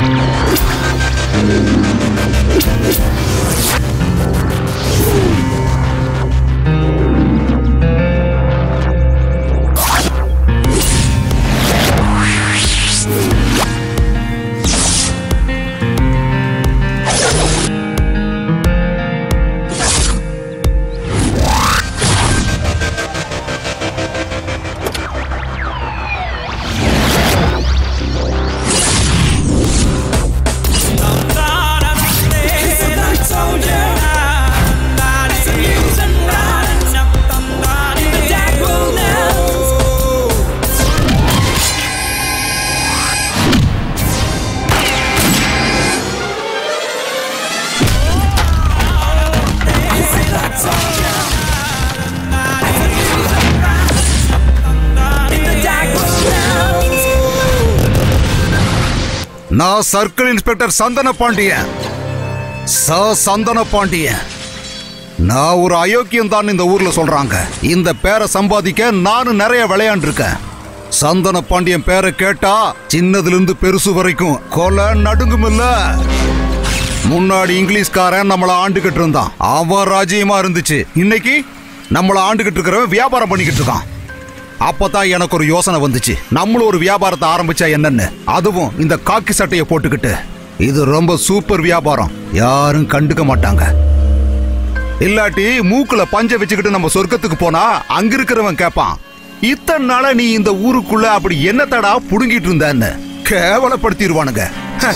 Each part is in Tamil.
நான் சர்க்கிள் இன்ஸ்பெக்டர் சந்தன பாண்டியன் ச சந்தன பாண்டியன் நான் ஒரு அயோக்கியம் தான் இந்த ஊர்ல சொல்றாங்க இந்த பேரை சம்பாதிக்க நானும் நிறைய விளையாண்டுருக்கேன் சந்தன பாண்டியன் பேரை கேட்டா சின்னதுல இருந்து பெருசு வரைக்கும் கொலை நடுங்குமில்ல முன்னாடி இங்கிலீஷ்காரன் நம்மள ஆண்டுகிட்டு இருந்தான் அவன் ராஜ்யமா இருந்துச்சு இன்னைக்கு நம்மள ஆண்டுகிட்டு இருக்கிறவன் வியாபாரம் பண்ணிக்கிட்டு இருக்கான் அப்பதான் எனக்கு ஒரு யோசனை வந்துச்சு நம்மளும் ஒரு வியாபாரத்தை ஆரம்பிச்சா என்னன்னு அதுவும் இந்த காக்கி சட்டையை போட்டுக்கிட்டு இது ரொம்ப சூப்பர் வியாபாரம் யாரும் கண்டுக்க மாட்டாங்க இல்லாட்டி மூக்குல பஞ்ச வச்சுக்கிட்டு நம்ம சொர்க்கத்துக்கு போனா அங்க இருக்கிறவன் கேட்பான் இத்தனை நாளா நீ இந்த ஊருக்குள்ள அப்படி என்னத்தடா புடுங்கிட்டு இருந்தன்னு கேவலப்படுத்திடுவானுங்க ஹ.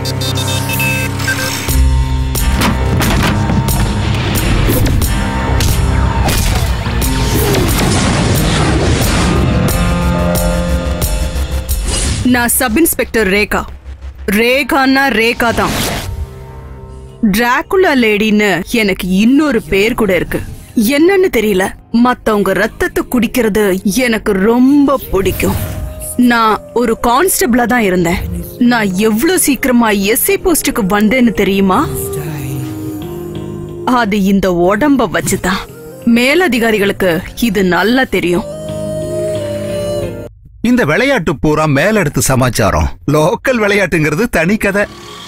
நான் சப் இன்ஸ்பெக்டர் ரேகா ரேகான்னா ரேகா தான் டிராகுலா லேடின்னு எனக்கு இன்னொரு பேர் கூட இருக்கு என்னன்னு தெரியல மத்தவங்க ரத்தத்தை குடிக்கிறது எனக்கு ரொம்ப பிடிக்கும் நான் ஒரு கான்ஸ்டபிளா தான் இருந்தேன் நான் எவ்வளவு சீக்கிரமா எஸ்ஐ போஸ்டுக்கு வந்தேன்னு தெரியுமா அது இந்த உடம்ப வச்சுதான் மேலதிகாரிகளுக்கு இது நல்லா தெரியும் இந்த விளையாட்டு பூரா மேலெடுத்து சமாச்சாரம் லோக்கல் விளையாட்டுங்கிறது தனி கதை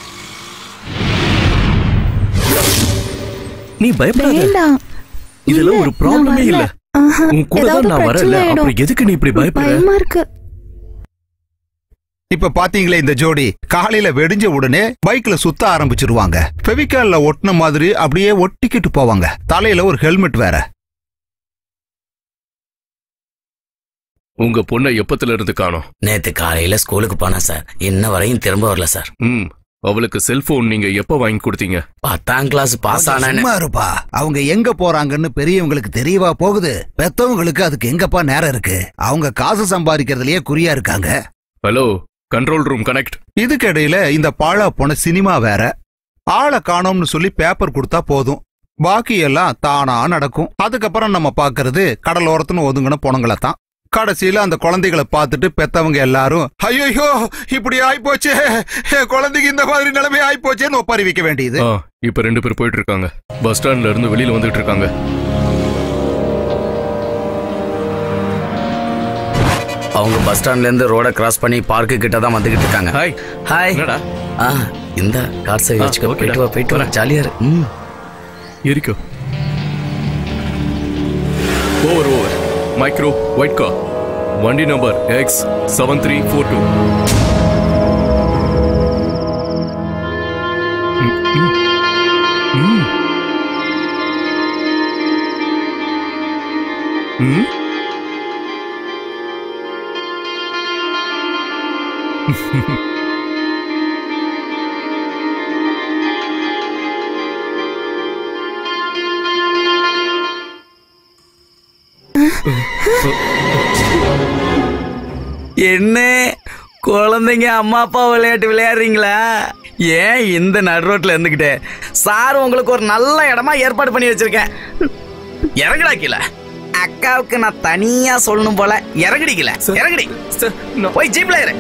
நீ பயப்படாத வேண்டாம் இதெல்லாம் ஒரு ப்ராப்ளமே நான் இல்ல வரல. ஆஹா, உன் கூட ஏதாவது தான் நான் வரல பிரச்சனை ஆயிடும். அப்புறம் எதுக்கு நீ இப்படி பயப்படுற பயமா இருக்கு இப்ப பாத்தீங்களே இந்த ஜோடி காலையில வெடிஞ்ச உடனே பைக்ல சுத்த ஆரம்பிச்சிருவாங்க ஃபெவிகால்ல ஒட்டின மாதிரி அப்படியே ஒட்டிக்கிட்டு போவாங்க தலையில ஒரு ஹெல்மெட் வேற உங்க பொண்ணை எப்பத்துல இருந்து காணோம் நேத்து காலையில ஸ்கூலுக்கு போனா சார் இன்ன வரையும் திரும்ப வரல சார் ம் அவளுக்கு செல்போன் நீங்க எப்ப வாங்கி கொடுத்தீங்க பத்தாம் கிளாஸ் பாஸ் ஆனான்னு சும்மா இருப்பா அவங்க எங்க போறாங்கன்னு பெரியவங்களுக்கு தெரியவா போகுது பெத்தவங்களுக்கு அதுக்கு எங்கப்பா நேரம் இருக்கு அவங்க காசு சம்பாதிக்கிறதுலயே குறியா இருக்காங்க ஹலோ கண்ட்ரோல் ரூம் கனெக்ட் இதுக்கு இடையில இந்த பாழா போன சினிமா வேற ஆளை காணோம்னு சொல்லி பேப்பர் கொடுத்தா போதும் பாக்கி எல்லாம் தானா நடக்கும் அதுக்கப்புறம் நம்ம பாக்குறது கடலோரத்துன்னு ஒதுங்கின பொணங்களை தான் கடைசியில அந்த குழந்தைகளை பார்த்துட்டு பெத்தவங்க எல்லாரும் ஐயோ இப்படி ஆயிப்போச்சே என் குழந்தைக்கு இந்த மாதிரி நிலைமை ஆயிப்போச்சேன்னு ஒப்பாரி வைக்க வேண்டியது ஆ இப்ப ரெண்டு பேர் போயிட்டு இருக்காங்க பஸ் ஸ்டாண்ட்ல இருந்து வெளியில வந்துட்டு இருக்காங்க அவங்க பஸ் ஸ்டாண்ட்ல இருந்து ரோட கிராஸ் பண்ணி பார்க்கு கிட்ட தான் வந்துகிட்டு இருக்காங்க ஹாய் ஹாய் என்னடா ஆ இந்த கார் சேவை ஆ, வச்சுக்க ஓகேடா. போயிட்டு வா போயிட்டு வா ஜாலியா இரு ம் இருக்கோ over over micro white car வண்டி number X seven three four two என்ன குழந்தைங்க அம்மா அப்பா விளையாட்டு விளையாடுறீங்களா ஏன் இந்த நடு ரோட்ல இருந்துகிட்டு சார் உங்களுக்கு ஒரு நல்ல இடமா ஏற்பாடு பண்ணி வச்சிருக்கேன் இறங்குடா கீழே அக்காவுக்கு நான் தனியா சொல்லணும் போல இறங்குடி கீழே இறங்குடி போய் ஜீப்ல இரு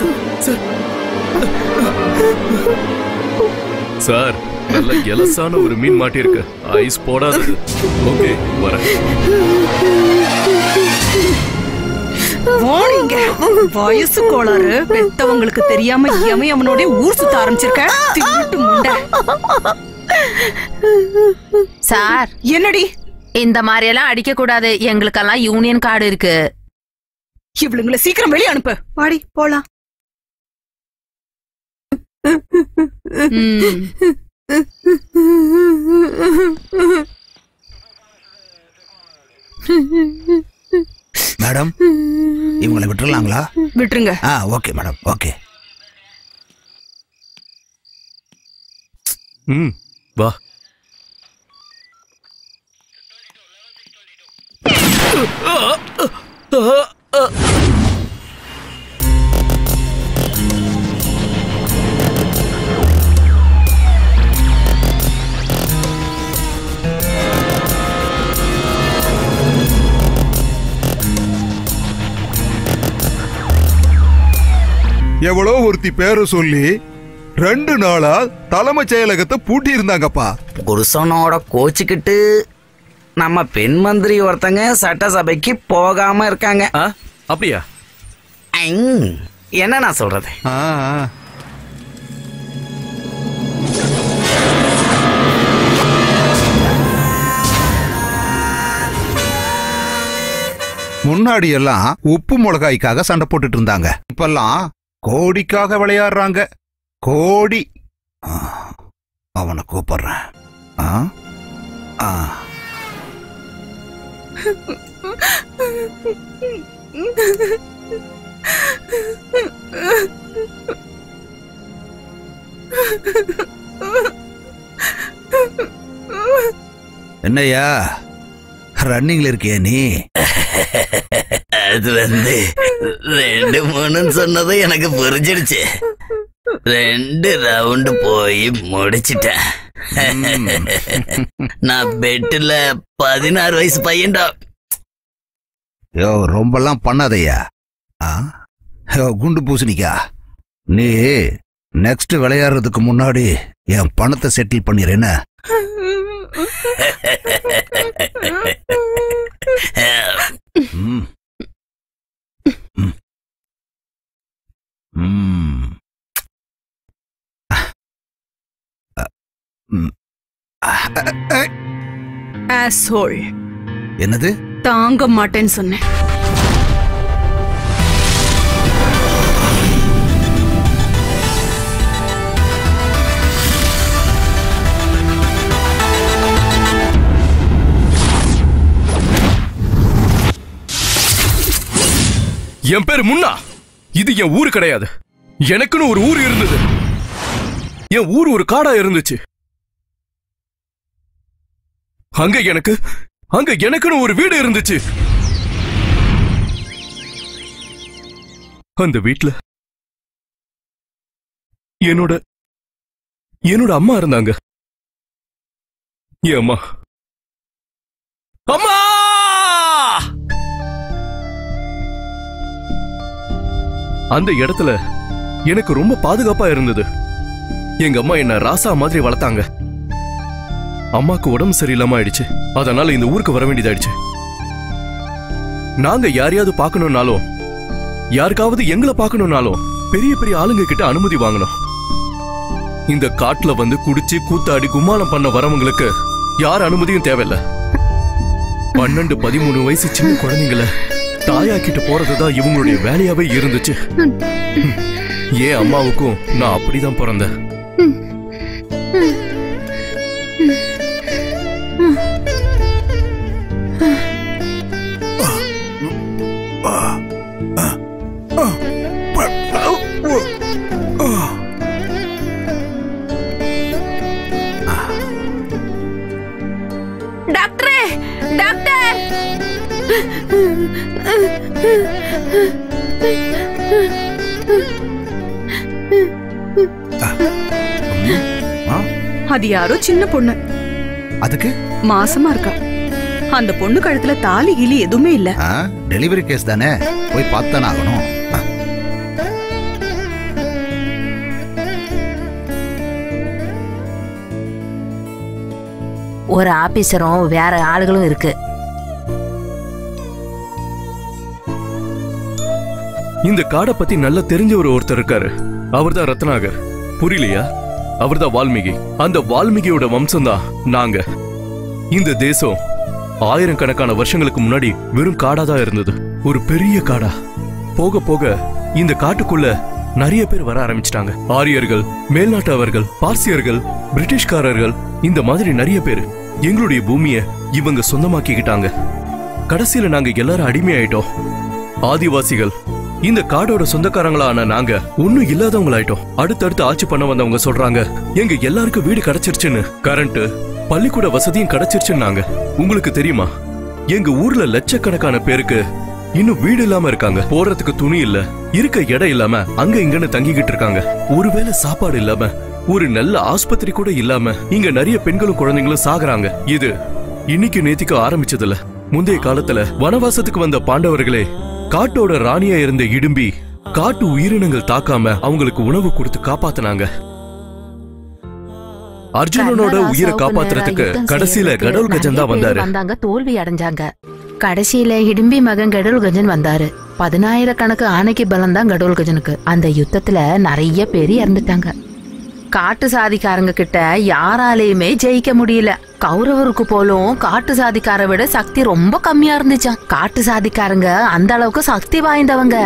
சார் நல்ல எலசான ஒரு மீன் மாட்டிருக்கு ஐஸ் போடாதது ஓகே வரேன் வாடிங்க வயசு கோளாறு பெத்தவங்களுக்கு தெரியாம எவன் அவனோட ஊர் சுத்த ஆரம்பிச்சிருக்க திட்டு முண்டை சார் என்னடி இந்த மாதிரி எல்லாம் அடிக்க கூடாது எங்களுக்கெல்லாம் யூனியன் கார்டு இருக்கு இவளுங்களை சீக்கிரம் வெளியே அனுப்பு வாடி போலாம் ம். மேடம் இவங்களை விட்டுறலாங்களா விட்டுருங்க ஆ ஓகே மேடம் ஓகே ம் வா எவ்வளோ ஒருத்தி பேரை சொல்லி ரெண்டு நாளா தலைமைச் செயலகத்தை பூட்டி இருந்தாங்கப்பா புருஷனோட கோச்சுக்கிட்டு நம்ம பெண் மந்திரி ஒருத்தங்க சட்டசபைக்கு போகாம இருக்காங்க ஆ அப்படியா ஐங். என்ன நான் சொல்றது ஆ, ஆ. முன்னாடி எல்லாம் உப்பு மிளகாய்க்காக சண்டை போட்டுட்டு இருந்தாங்க இப்பெல்லாம் கோடிக்காக விளையாடுறாங்க கோடி ஆ, அவனை கூப்பிடுறேன் ஆ? ஆ. என்னய்யா ரன்னிங்ல இருக்கியா நீ அது வந்து ரெண்டு மூணுன்னு சொன்னது எனக்கு புரிஞ்சிடுச்சு ரெண்டு ரவுண்டு போய் முடிச்சிட்டேன் நான் பெட்டுல பதினாறு வயசு பையன்டா யோ ரொம்பலாம் பண்ணாதய்யா ஆ யோ குண்டு பூசணிக்கா நீ நெக்ஸ்ட் விளையாடுறதுக்கு முன்னாடி என் பணத்தை செட்டில் பண்ணிடுறேன்னு ம். ம். ம். அ, ம். அ, அ, அ, asshole. என்னது தாங்க மாட்டேன்னு சொன்னேன் என் பேரு முன்னா இது என் ஊரு கிடையாது எனக்குன்னு ஒரு ஊர் இருந்தது என் ஊர் ஒரு காடா இருந்துச்சு அங்க எனக்கு அங்க எனக்குன்னு ஒரு வீடு இருந்துச்சு அந்த வீட்ல என்னோட என்னோட அம்மா இருந்தாங்க என் அம்மா அம்மா அந்த இடத்துல எனக்கு ரொம்ப பாதுகாப்பா இருந்தது எங்க அம்மா என்ன ராசா மாதிரி வளர்த்தாங்க அம்மாக்கு உடம்பு சரியில்லாம ஆயிடுச்சு அதனால இந்த ஊருக்கு வர வேண்டியதாயிடுச்சு நாங்க யாரையாவது பார்க்கணும்னாலும் யாருக்காவது எங்களை பார்க்கணும்னாலும் பெரிய பெரிய ஆளுங்க கிட்ட அனுமதி வாங்கணும் இந்த காட்டுல வந்து குடிச்சு கூத்தாடி கும்மாளம் பண்ண வரவங்களுக்கு யார் அனுமதியும் தேவையில்ல பன்னெண்டு பதிமூணு வயசு சின்ன குழந்தைங்கள தாயாக்கிட்டு போறதுதான் இவங்களுடைய வேலையாவே இருந்துச்சு ஏன் அம்மாவுக்கும் நான் அப்படிதான் பிறந்தேன் டாக்டரே டாக்டர் ஆ? அது யாரோ சின்ன பொண்ணு அதுக்கு மாசமா இருக்கா அந்த பொண்ணு கழுத்துல தாலி கிலி எதுவுமே இல்ல ஆ, டெலிவரி கேஸ் தானே போய் பார்த்தானே ஆகணும் ஆ. ஒரு ஆபீசரும் வேற ஆளுகளும் இருக்கு இந்த காடை பத்தி நல்லா தெரிஞ்ச ஒரு ஒருத்தர் இருக்காரு அவர்தான் ரத்னாகர் புரியலையா அவர்தான் வால்மீகி அந்த வால்மீகியோட வம்சம்தான் நாங்க இந்த தேசம் ஆயிரக்கணக்கான வருஷங்களுக்கு முன்னாடி வெறும் காடா தான் இருந்தது ஒரு பெரிய காடா போக போக இந்த காட்டுக்குள்ள நிறைய பேர் வர ஆரம்பிச்சிட்டாங்க ஆரியர்கள் மேல்நாட்டவர்கள் பார்சியர்கள் பிரிட்டிஷ்காரர்கள் இந்த மாதிரி நிறைய பேர் எங்களுடைய பூமியை இவங்க சொந்தமாக்கிக்கிட்டாங்க கடைசியில நாங்க எல்லாரும் அடிமையாயிட்டோம் ஆதிவாசிகள் இந்த காடோட சொந்தக்காரங்களான நாங்க ஒண்ணும் இல்லாதவங்களாயிட்டோம் அடுத்தடுத்து ஆட்சி பண்ண வந்தவங்க சொல்றாங்க எங்க எல்லாருக்கும் வீடு கிடைச்சிருச்சுன்னு கரண்ட் பள்ளிக்கூட வசதியும் கிடைச்சிருச்சுன்னாங்க உங்களுக்கு தெரியுமா எங்க ஊர்ல லட்சக்கணக்கான பேருக்கு இன்னும் வீடு இல்லாம இருக்காங்க போறதுக்கு துணி இல்ல இருக்க இடம் இல்லாம அங்க இங்கன்னு தங்கிக்கிட்டு இருக்காங்க ஒருவேளை சாப்பாடு இல்லாம ஒரு நல்ல ஆஸ்பத்திரி கூட இல்லாம இங்க நிறைய பெண்களும் குழந்தைங்களும் சாகுறாங்க இது இன்னைக்கு நேத்திக்கு ஆரம்பிச்சதுல முந்தைய காலத்துல வனவாசத்துக்கு வந்த பாண்டவர்களே காட்டோட ராணியா இருந்த இடும்பி காட்டு உயிரினங்கள் தாக்காம அவங்களுக்கு உணவு கொடுத்து காப்பாத்துனாங்க அர்ஜுனனோட உயிரை காப்பாத்துறதுக்கு கடைசியில கடவுள் கஜன் தான் வந்தாரு வந்தாங்க தோல்வி அடைஞ்சாங்க கடைசியில இடும்பி மகன் கடவுள் கஜன் வந்தாரு பதினாயிரக்கணக்கு ஆணைக்கு பலம் தான் கடவுள் கஜனுக்கு அந்த யுத்தத்துல நிறைய பேர் இறந்துட்டாங்க காட்டு சாதிக்காரங்க கிட்ட யாராலையுமே ஜெயிக்க முடியல கௌரவருக்கு போலும் காட்டு சாதிக்கார விட சக்தி ரொம்ப கம்மியா இருந்துச்சாம் காட்டு சாதிக்காரங்க அந்த அளவுக்கு சக்தி வாய்ந்தவங்க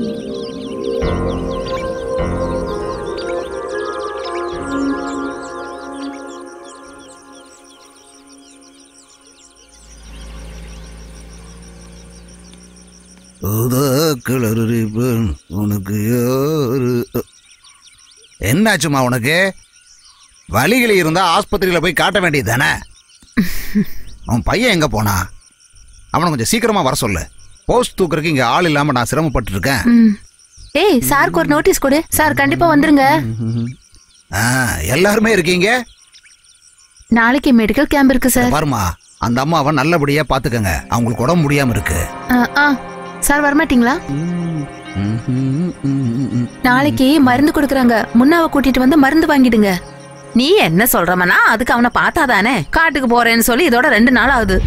கிளறி பெண் உனக்கு யாரு என்னாச்சுமா உனக்கு வலிகள் இருந்தா ஆஸ்பத்திரியில போய் காட்ட வேண்டியது தானே அவன் பையன் எங்க போனா அவனை கொஞ்சம் சீக்கிரமா வர சொல்லு போஸ்ட் தூக்குறதுக்கு இங்க ஆள் இல்லாம நான் சிரமப்பட்டு இருக்கேன் ம். ஏய் சாருக்கு ஒரு நோட்டீஸ் கொடு சார் கண்டிப்பா வந்துருங்க எல்லாருமே இருக்கீங்க நாளைக்கு மெடிக்கல் கேம்ப் இருக்கு சார் பாருமா அந்த அம்மாவை நல்லபடியா பாத்துக்கங்க அவங்களுக்கு உடம்பு முடியாம இருக்கு ஆ, ஆ. சார் வரமாட்டீங்களா நாளைக்கு மருந்து கொடுக்குறாங்க முன்னாவை கூட்டிட்டு வந்து மருந்து வாங்கிடுங்க நீ என்ன சொல்றமனா அதுக்கு அவனை பார்த்தாதானே காட்டுக்கு போறேன்னு சொல்லி இதோட ரெண்டு நாள் ஆகுது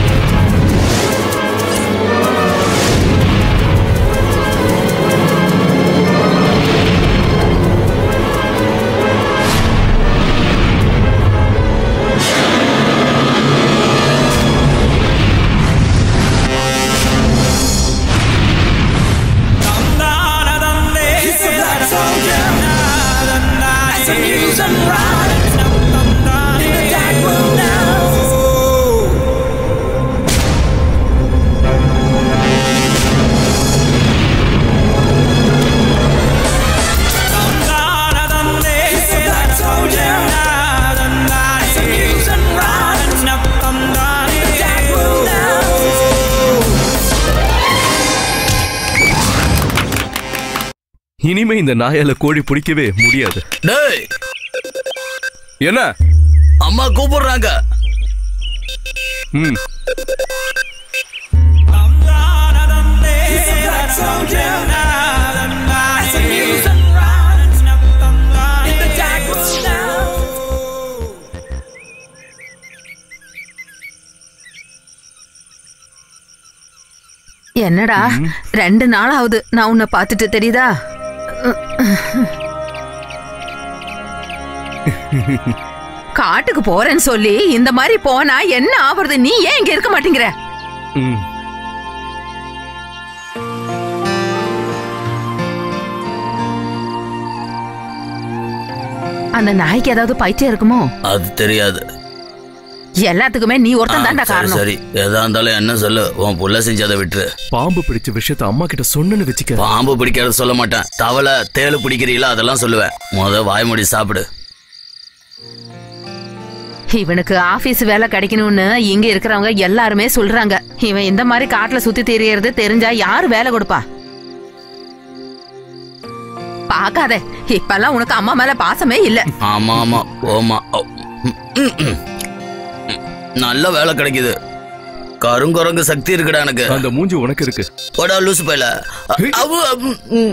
இனிமே இந்த நாயால கோழி பிடிக்கவே முடியாது டேய் என்ன அம்மா கூப்பிடுறாங்க ம் என்னடா ரெண்டு நாள் ஆகுது நான் உன்னை பார்த்துட்டு தெரியுதா காட்டுக்கு போறேன்னு சொல்லி இந்த மாதிரி போனா என்ன ஆவறது நீ ஏன் இங்க இருக்க மாட்டேங்கிற ம் அந்த நாய்க்கு ஏதாவது பைத்தியம் இருக்குமோ அது தெரியாது எல்லாத்துக்குமே நீ ஒருத்தன் தான்டா சரி காரணம் சரி எதா இருந்தாலும் என்ன சொல்லு உன் புள்ள செஞ்சதை விட்டுரு பாம்பு பிடிச்ச விஷயத்த அம்மா கிட்ட சொன்னேன்னு வச்சுக்க பாம்பு பிடிக்கிறது சொல்ல மாட்டேன் தவளை தேளு பிடிக்கிறீங்களா அதெல்லாம் சொல்லுவேன் முத வாய்மொழி சாப்பிடு இவனுக்கு ஆபீஸ் வேலை கிடைக்கணும்னு இங்க இருக்கிறவங்க எல்லாருமே சொல்றாங்க இவன் இந்த மாதிரி காட்டுல சுத்தி திரியறது தெரிஞ்சா யாரு வேலை கொடுப்பா பாக்காத இப்பெல்லாம் உனக்கு அம்மா மேல பாசமே இல்ல ஆமா ஆமா ஓமா ஓ. ம், ம், ம். நல்ல வேலை கிடைக்குது கருங்குரங்கு சக்தி இருக்குடா எனக்கு அந்த மூஞ்சி உனக்கு இருக்கு போடா லூசு பையல அ- அவு, அம், ம்.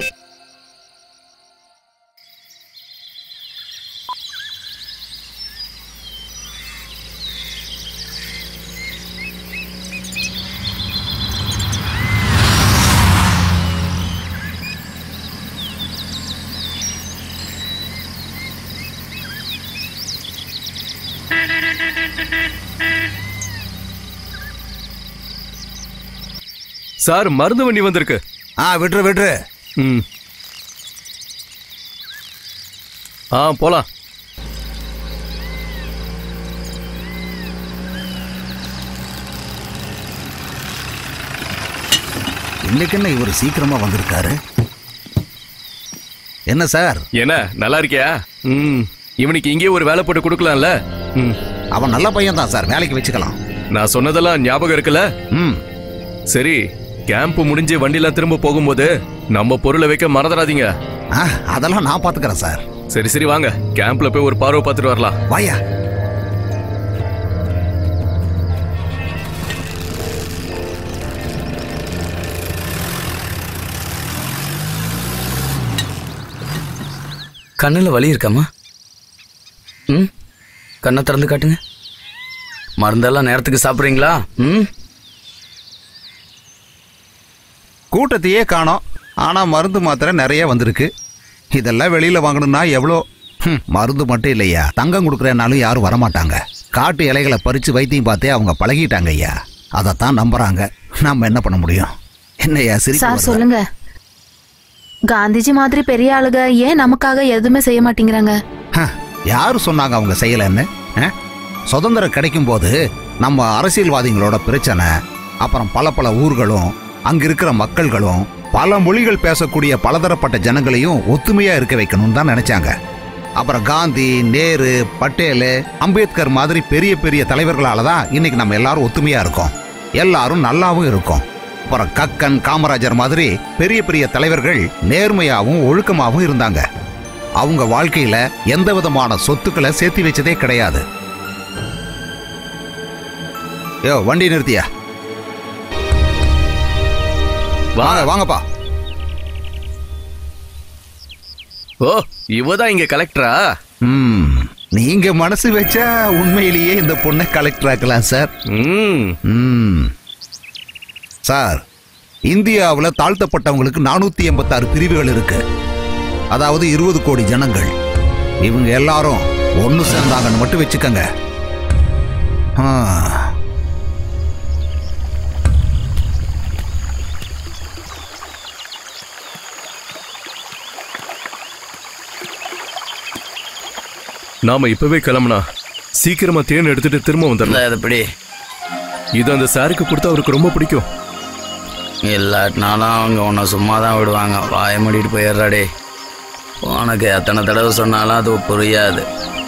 சார் மருந்து வண்டி வந்திருக்கு ஆ விட்டுரு விட்டுரு ம் ஆ போலாம் இன்னைக்கு என்ன இவர் சீக்கிரமா வந்திருக்காரு என்ன சார் என்ன நல்லா இருக்கியா ம் இவனுக்கு இங்கே ஒரு வேலை போட்டு கொடுக்கலாம்ல ம் அவன் நல்ல பையன் தான் சார் வேலைக்கு வச்சுக்கலாம் நான் சொன்னதெல்லாம் ஞாபகம் இருக்குல்ல ம் சரி கேம்ப் முடிஞ்சு வண்டிலாம் திரும்ப போகும்போது நம்ம பொருளை வைக்க மறந்துடாதீங்க ஆ அதெல்லாம் நான் பாத்துக்கிறேன் சார் சரி சரி வாங்க கேம்ப்ல போய் ஒரு பார்வை பார்த்துட்டு வரலாம் வாயா கண்ணில் வலி இருக்காம்மா ம் கண்ணை திறந்து காட்டுங்க மருந்தெல்லாம் நேரத்துக்கு சாப்பிட்றீங்களா ம் கூட்டத்தையே காணோம் ஆனா மருந்து மாத்திரை நிறைய வந்திருக்கு இதெல்லாம் வெளியில வாங்கணும்னா எவ்வளோ ஹம், மருந்து மட்டும் இல்லையா தங்கம் கொடுக்குறனாலும் யாரும் வரமாட்டாங்க காட்டு இலைகளை பறிச்சு வைத்தியம் பார்த்தே அவங்க பழகிட்டாங்க ஐயா அதைத்தான் நம்புறாங்க நம்ம என்ன பண்ண முடியும் என்னய்யா சிரிப்பு சார் வருதா? சொல்லுங்க காந்திஜி மாதிரி பெரிய ஆளுங்க ஏன் நமக்காக எதுவுமே செய்ய மாட்டேங்கிறாங்க ஹ, யாரு சொன்னாங்க அவங்க செய்யலைன்னு அஹ்? சுதந்திரம் கிடைக்கும் போது நம்ம அரசியல்வாதிகளோட பிரச்சனை அப்புறம் பல பல ஊர்களும் அங்க இருக்கிற மக்கள்களும் பல மொழிகள் பேசக்கூடிய பலதரப்பட்ட ஜனங்களையும் ஒத்துமையா இருக்க வைக்கணும்னு தான் நினைச்சாங்க அப்புறம் காந்தி நேரு பட்டேலு அம்பேத்கர் மாதிரி பெரிய பெரிய தலைவர்களால தான் இன்னைக்கு நம்ம எல்லாரும் ஒத்துமையா இருக்கோம் எல்லாரும் நல்லாவும் இருக்கோம் அப்புறம் கக்கன் காமராஜர் மாதிரி பெரிய பெரிய தலைவர்கள் நேர்மையாவும் ஒழுக்கமாவும் இருந்தாங்க அவங்க வாழ்க்கையில எந்த விதமான சொத்துக்களை சேர்த்து வச்சதே கிடையாது யோ வண்டி நிறுத்தியா வாங்க வாங்கப்பா ஓ இவதான் இங்க கலெக்டரா ம் நீங்க மனசு வச்சா உண்மையிலேயே இந்த பொண்ணை கலெக்டர் ஆக்கலாம் சார் ம் ம் சார் இந்தியாவில் தாழ்த்தப்பட்டவங்களுக்கு நானூத்தி எண்பத்தாறு பிரிவுகள் இருக்கு அதாவது இருபது கோடி ஜனங்கள் இவங்க எல்லாரும் ஒன்று சேர்ந்தாங்கன்னு மட்டும் வச்சுக்கோங்க ஆ. நாம இப்பவே கிளம்புனா சீக்கிரமா தேன் எடுத்துட்டு திரும்ப வந்துடலாம் இல்லை எப்படி இது அந்த சாருக்கு கொடுத்தா அவருக்கு ரொம்ப பிடிக்கும் இல்லாட்டினாலும் அவங்க உன்னை சும்மா தான் விடுவாங்க வாய மூடிட்டு போயிடுறாடே உனக்கு எத்தனை தடவை சொன்னாலும் அது புரியாது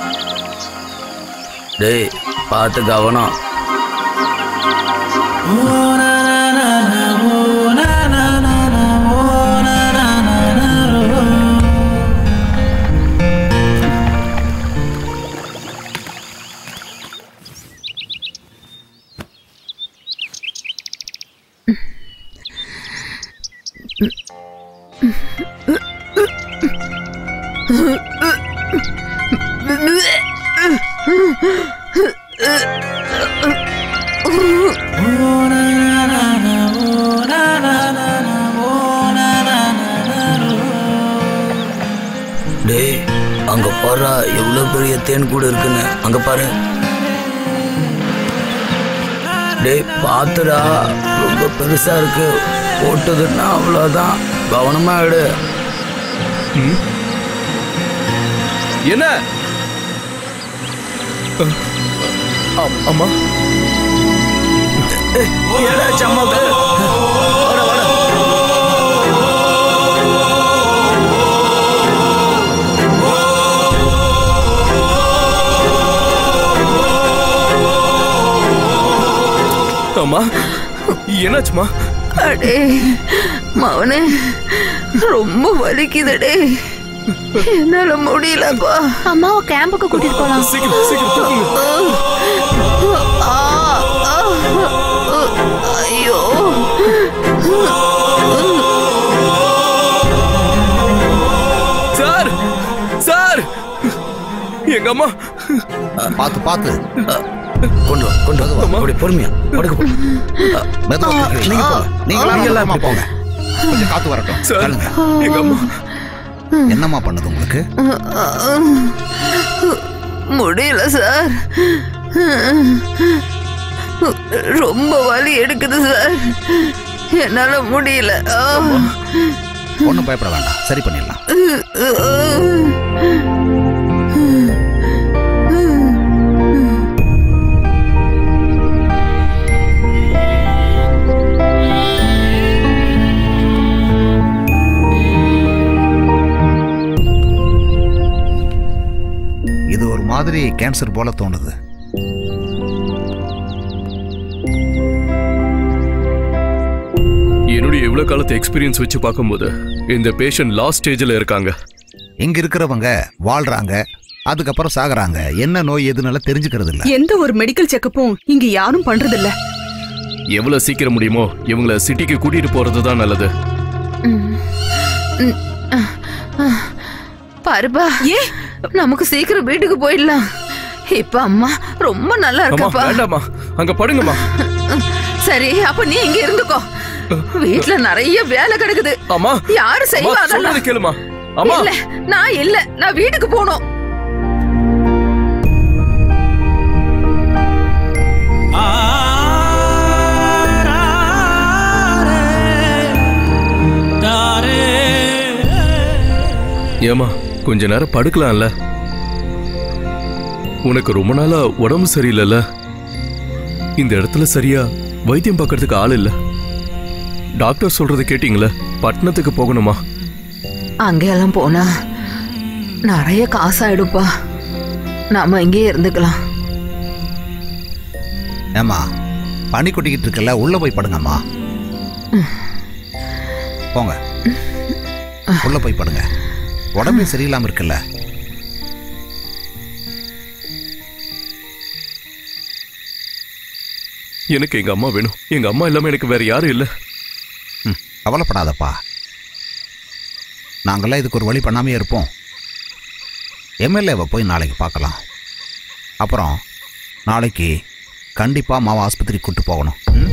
டேய் பார்த்து கவனம் டேய் அங்க பாரு எவ்வளவு பெரிய தேன் கூடு இருக்குன்னு அங்க பாரு டேய் பாத்துடா ரொம்ப பெருசா இருக்கு போட்டதுன்னா அவ்வளவுதான் கவனமா எடு என்ன அ- அ- அம்மா ஏடாச்சு அம்மாவுக்கு வாடா, வாடா. அம்மா என்னாச்சுமா அடே மவனே ரொம்ப வலிக்குதுடே என்னால முடியலப்பா அம்மாவை கேம்புக்கு கூட்டிட்டு போலாம் சீக்கிரம் சீக்கிரம் தூக்குங்க. ஆ, ஆ, ஐயோ சார் சார் எங்க அம்மா பார்த்து பார்த்து கொண்டு வா கொண்டு வா அப்படி பொறுமையா படுக்க போ மெதுவா தூக்கி. நீங்க போங்க நீங்களா நீங்களா போங்க கொஞ்சம் காத்து வரட்டும் சார் தள்ளுங்க. எங்க அம்மா என்னம்மா பண்ணுது உங்களுக்கு முடியல சார் ரொம்ப வலி எடுக்குது சார் என்னால முடியல ஆ. ஒன்றும் பயப்பட வேண்டாம் சரி பண்ணிடலாம் இது ஒரு மாதிரி கேன்சர் போல தோணுது என்னுடைய இவ்வளவு காலத்து எக்ஸ்பீரியன்ஸ் வச்சு பார்க்கும்போது இந்த பேஷண்ட் லாஸ்ட் ஸ்டேஜ்ல இருக்காங்க இங்க இருக்கிறவங்க வாழ்றாங்க அதுக்கப்புறம் சாகுறாங்க என்ன நோய் எதுனால தெரிஞ்சுக்கிறது இல்ல எந்த ஒரு மெடிக்கல் செக்கப்பும் இங்க யாரும் பண்றது இல்ல எவ்வளவு சீக்கிரம் முடியுமோ இவங்கள சிட்டிக்கு கூட்டிட்டு போறது தான் நல்லது பாருப்பா ஏ நமக்கு சீக்கிரம் வீட்டுக்கு போயிடலாம் இப்ப அம்மா ரொம்ப நல்லா அம்மா இருக்கப்பா வேண்டாம்மா அங்க படுங்கம்மா சரி அப்ப நீ இங்க இருந்துக்கோ வீட்ல நிறைய வேலை கிடக்குது அம்மா யாரு அம்மா செய்வா சொல்றது அதெல்லாம் கேளுமா அம்மா இல்ல நான் இல்ல நான் வீட்டுக்கு போகணும் ஏமா கொஞ்ச நேரம் படுக்கலாம்ல உனக்கு ரொம்ப நாளா உடம்பு சரியில்லைல்ல இந்த இடத்துல சரியா வைத்தியம் பார்க்கறதுக்கு ஆள் இல்ல டாக்டர் சொல்றதை கேட்டீங்களே பட்டணத்துக்கு போகணுமா அங்கெல்லாம் போனா நிறைய காசாயிடுப்பா நாம இங்கேயே இருந்துக்கலாம் ஏமா பனி கொட்டிக்கிட்டு இருக்குல்ல உள்ள போய் படுங்கம்மா போங்க உள்ள போய் படுங்க உடம்பே சரியில்லாம இருக்குல்ல எனக்கு எங்க அம்மா வேணும் எங்க அம்மா இல்லாம எனக்கு வேற யாரும் இல்ல ம், கவலைப்படாதப்பா நாங்கெல்லாம் இதுக்கு ஒரு வழி பண்ணாமே இருப்போம் எம்எல்ஏவை போய் நாளைக்கு பார்க்கலாம் அப்புறம் நாளைக்கு கண்டிப்பாக மாவா ஆஸ்பத்திரிக்கு கூட்டு போகணும் ம்?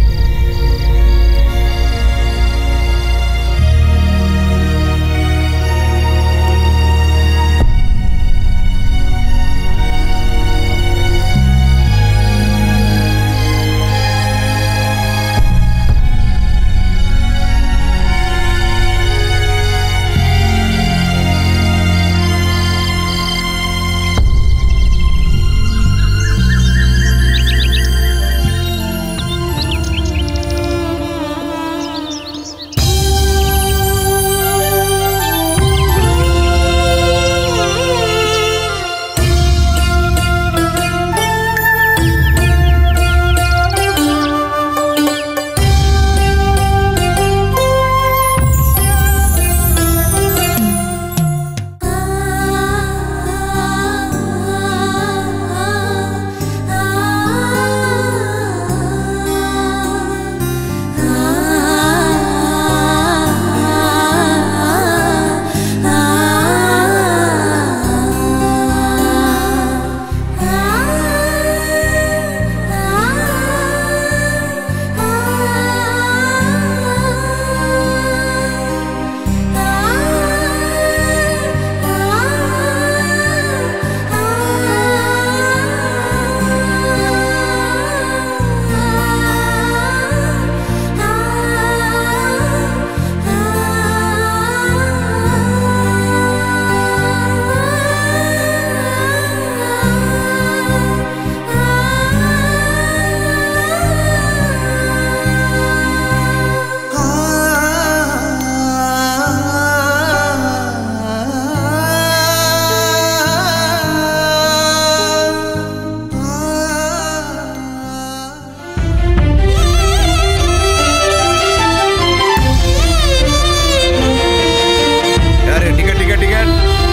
யாரு டிக்கெட் டிக்கெட் டிக்கெட்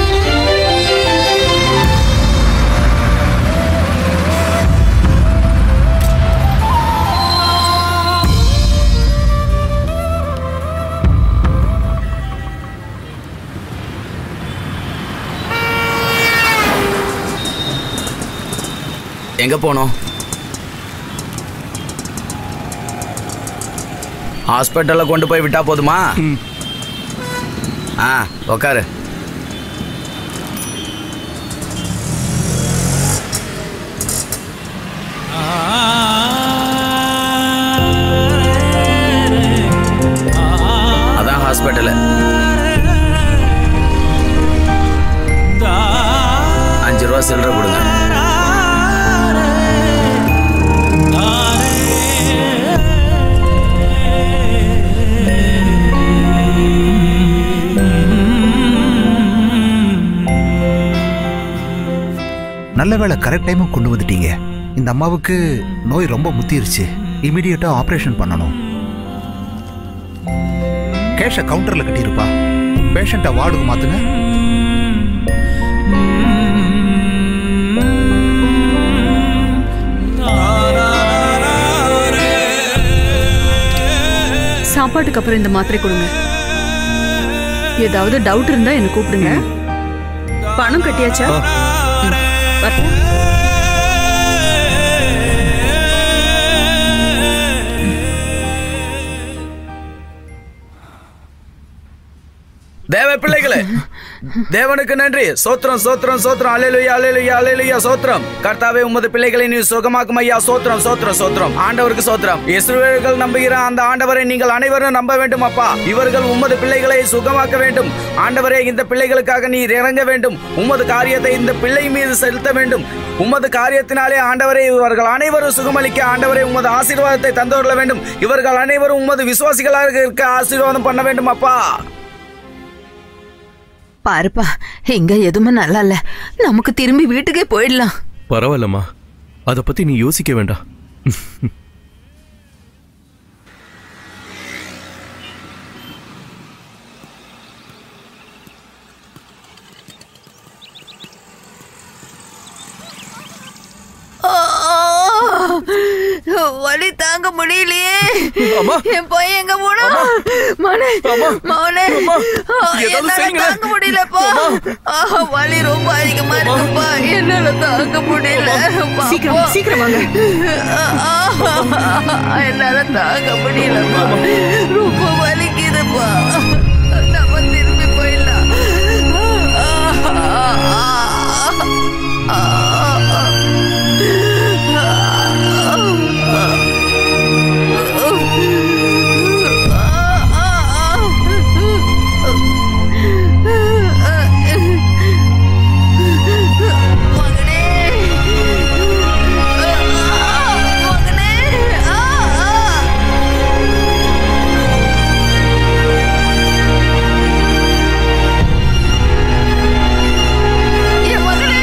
எங்க போனோம் ஹாஸ்பிட்டல்ல கொண்டு போய் விட்டா போதுமா ஆ உக்காரு ஆ ஹாஸ்பிட்டல் அஞ்சு ரூபா சில்லறை கொடுங்க நல்ல வேளை கரெக்ட் டைமுக்கு கொண்டு வந்துட்டீங்க இந்த அம்மாவுக்கு நோய் ரொம்ப முத்திருச்சு இமீடியட்டா ஆபரேஷன் பண்ணணும் கேஷ கவுண்டர்ல கட்டியிருப்பா பேஷண்ட்டை வார்டுக்கு மாத்துங்க சாப்பாட்டுக்கு அப்புறம் இந்த மாத்திரை கொடுங்க ஏதாவது டவுட் இருந்தா என்ன கூப்பிடுங்க பணம் கட்டியாச்சா ம், வரட்டா? தேவ பிள்ளைகளே தேவனுக்கு நன்றி சோத்திரம் சோத்திரம் சோத்திரம் அலையிலுயா அலையிலுயா அலையிலுயா சோத்திரம் கர்த்தாவே உமது பிள்ளைகளை நீ சுகமாக்கும் ஐயா சோத்திரம் சோத்திரம் சோத்திரம் ஆண்டவருக்கு சோத்திரம் இஸ்ரவேலர்கள் நம்புகிற அந்த ஆண்டவரை நீங்கள் அனைவரும் நம்ப வேண்டும் அப்பா இவர்கள் உமது பிள்ளைகளை சுகமாக்க வேண்டும் ஆண்டவரே இந்த பிள்ளைகளுக்காக நீர் இறங்க வேண்டும் உமது காரியத்தை இந்த பிள்ளை மீது செலுத்த வேண்டும் உமது காரியத்தினாலே ஆண்டவரே இவர்கள் அனைவரும் சுகமளிக்க ஆண்டவரே உமது ஆசீர்வாதத்தை தந்துவிட வேண்டும் இவர்கள் அனைவரும் உமது விசுவாசிகளாக இருக்க ஆசீர்வாதம் பண்ண வேண்டும் அப்பா பாருப்பா இங்க எதுவுமே நல்லா இல்ல நமக்கு திரும்பி வீட்டுக்கே போயிடலாம் பரவாயில்லம்மா அதை பத்தி நீ யோசிக்க வேண்டாம் வலி தாங்க முடியலையே அம்மா. என் பையன் எங்க போனா மவனே மவனே ஏதாவது என்னால செய்யுங்களேன். தாங்க முடியலப்பா ஆஹா, வலி ரொம்ப அதிகமா இருக்குப்பா என்னால தாங்க முடியல சீக்கிரம் சீக்கிரம் வாங்க ஆஹா, என்னால தாங்க முடியலப்பா ரொம்ப வலிக்குதுப்பா நம்ம திரும்பி போயிடலாம் மகனே மகனே ஆ ஆ என் மகனே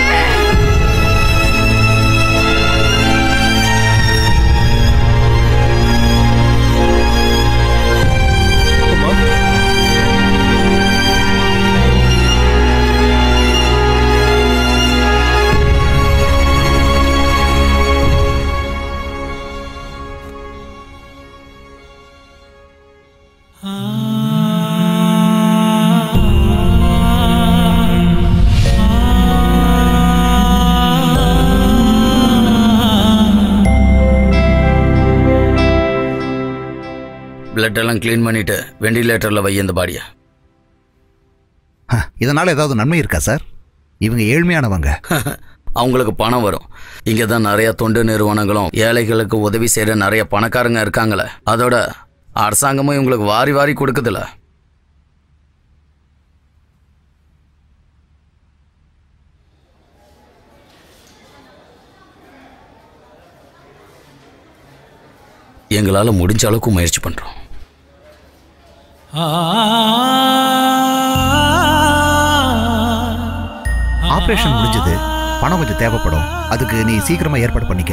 அம்மா பிளட் எல்லாம் க்ளீன் பண்ணிட்டு வெண்டிலேட்டர்ல வை இந்த பாடியை ஹ, இதனால ஏதாவது நன்மை இருக்கா சார் இவங்க ஏழ்மையானவங்க அவங்களுக்கு பணம் வரும் இங்கே தான் நிறைய தொண்டு நிறுவனங்களும் ஏழைகளுக்கு உதவி செய்கிற நிறைய பணக்காரங்க இருக்காங்களே அதோட அரசாங்கமும் இவங்களுக்கு வாரி வாரி கொடுக்குதுல எங்களால் முடிஞ்ச அளவுக்கு முயற்சி பண்ணுறோம் ஆபரேஷன் முடிஞ்சது பணம் கொஞ்சம் தேவைப்படும் அதுக்கு நீ சீக்கிரமா ஏற்பாடு பண்ணிக்க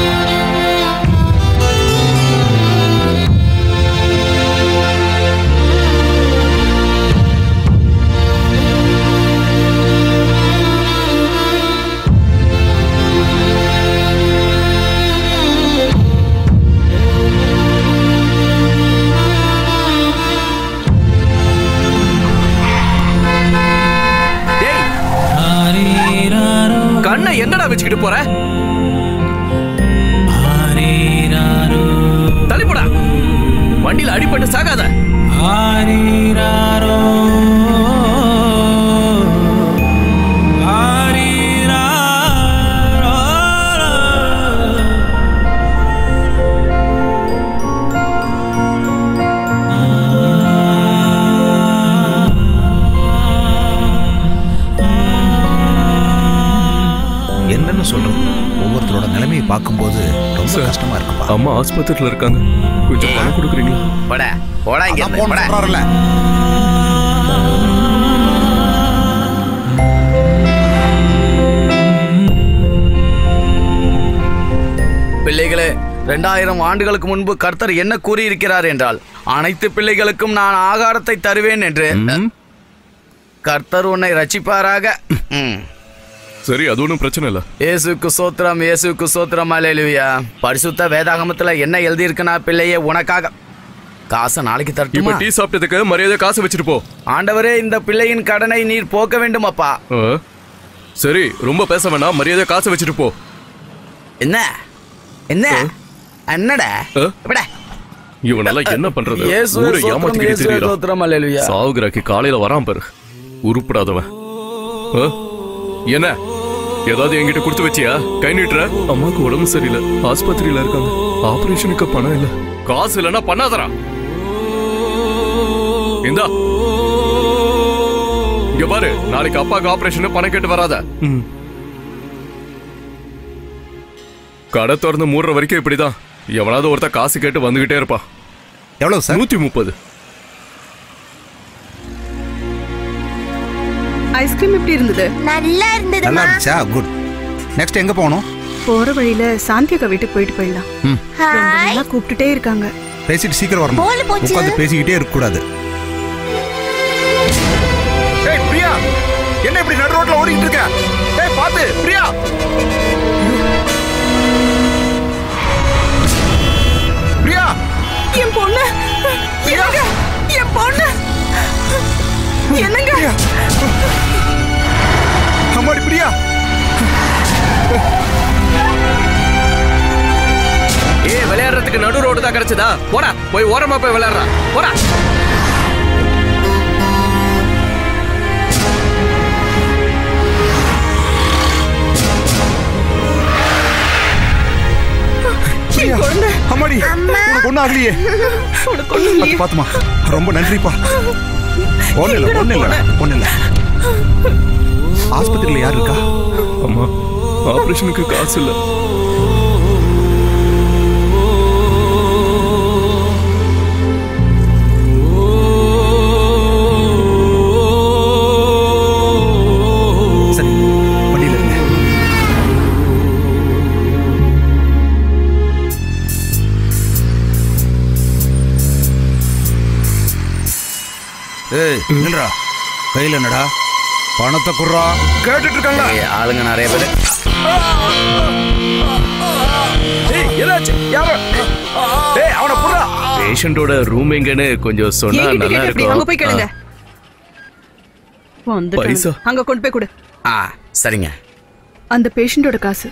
ஆ என்னடா வச்சுக்கிட்டு போற தள்ளிப்போடா வண்டியில அடிபட்டு சாகாத என்னன்னு சொல்றது ஒவ்வொருத்தரோட நிலைமையை பார்க்கும்போது ரொம்ப சார். கஷ்டமா இருக்குப்பா அம்மா ஆஸ்பத்திரியில இருக்காங்க கொஞ்சம் பணம் கொடுக்குறீங்களா போடா போடா இங்க அதான் இருந்து, போன் போடா. சொல்றாருல்ல பிள்ளைகளே ரெண்டாயிரம் ஆண்டுகளுக்கு முன்பு கர்த்தர் என்ன கூறியிருக்கிறார் என்றால் அனைத்து பிள்ளைகளுக்கும் நான் ஆகாரத்தை தருவேன் என்று கர்த்தர் உன்னை ரட்சிப்பாராக ம். சரி அது ஒன்றும் பிரச்சனை இல்ல இயேசுக்கு சோத்திரம் இயேசுக்கு சோத்திரம் அலையலுயா பரிசுத்த வேதாகமத்துல என்ன எழுதியிருக்குன்னா பிள்ளையே உனக்காக காசை நாளைக்கு இப்ப தரட்டுமா டீ சாப்பிட்டதுக்கு மரியாதை காசு வச்சுட்டு போ ஆண்டவரே இந்த பிள்ளையின் கடனை நீர் போக்க வேண்டும் அப்பா ஆ? சரி ரொம்ப பேச வேணாம் மரியாதை காசு வச்சுட்டு போ என்ன என்ன என்னடா ஆ? எப்படா இவனெல்லாம் என்ன பண்றது இயேசு ஊரை சோத்திரம், ஏமாத்திக்கிட்டு இயேசு தெரியல சோத்திரம், அல்லேலூயா. சாவுகிறாக்கி காலையில வரான் பாரு உருப்படாதவன் ஆ? என்ன ஏதாவது என்கிட்ட கொடுத்து வச்சியா கை நீட்டுற அம்மாவுக்கு உடம்பு சரியில்லை ஆஸ்பத்திரியில இருக்காங்க ஆபரேஷனுக்கு பணம் இல்ல காசு இல்லைன்னா பண்ணாதரா இந்தா இங்க பாரு நாளைக்கு அப்பாவுக்கு ஆபரேஷன் பணம் கேட்டு வராத ம். கடை திறந்து மூடுற வரைக்கும் இப்படிதான் எவனாவது ஒருத்தன் காசு கேட்டு வந்துகிட்டே இருப்பான் எவ்வளவு சார் நூத்தி முப்பது ஐஸ்கிரீம் எப்படி இருந்தது நல்லா நல்லா இருந்ததுமா இருந்துச்சா குட் நெக்ஸ்ட் எங்க போகணும் போற வழியில சாந்தியக்கா வீட்டுக்கு போயிட்டு போயிடலாம் ம் ரொம்ப ஹாய் நாளா கூப்பிட்டுட்டே இருக்காங்க பேசிட்டு சீக்கிரம் வரணும் போல போச்சு. உட்காந்து பேசிக்கிட்டே இருக்க கூடாது ஏய் பிரியா என்ன இப்படி நடு ரோட்ல ஓடிட்டு இருக்க ஏய் பாத்து பிரியா பிரியா என் பொண்ணு என்னங்க என் பொண்ணு என்னங்க பிரியா அம்மாடி பிரியா ஏ விளையாடுறதுக்கு நடு ரோடு தான் கிடைச்சதா போடா போய் ஓரமா போய் விளையாடுறா போடா பிரியா அம்மாடி உனக்கு ஒண்ணும் ஆகலையே உனக்கு ஒண்ணும் இல்லையே. பாத்து பாத்துமா ரொம்ப நன்றிப்பா ஒண்ணு இல்ல ஒண்ணு இல்ல ஒண்ணு இல்ல ஆஸ்பத்திரியில யார் இருக்கா அம்மா ஆபரேஷனுக்கு காசு இல்ல சரி வண்டியில இருங்க ஏய் நில்றா கையில என்னடா பணத்தை குர்றா கேட்டுட்டு இருக்காங்க ஏய், ஆளுங்க நிறைய பேர் ஏய், என்னாச்சு? யாரோ? ஏய், அவனை புடுறா. பேஷண்டோட ரூம் எங்கன்னு கொஞ்சம் சொன்னா என்கிட்ட நல்லா கேட்டு எப்படி? அங்க போய் கேளுங்க இருக்கும் வந்துட்டாங்க. பைசா. அங்க கொண்டு போய் கொடு ஆ சரிங்க அந்த பேஷண்டோட காசு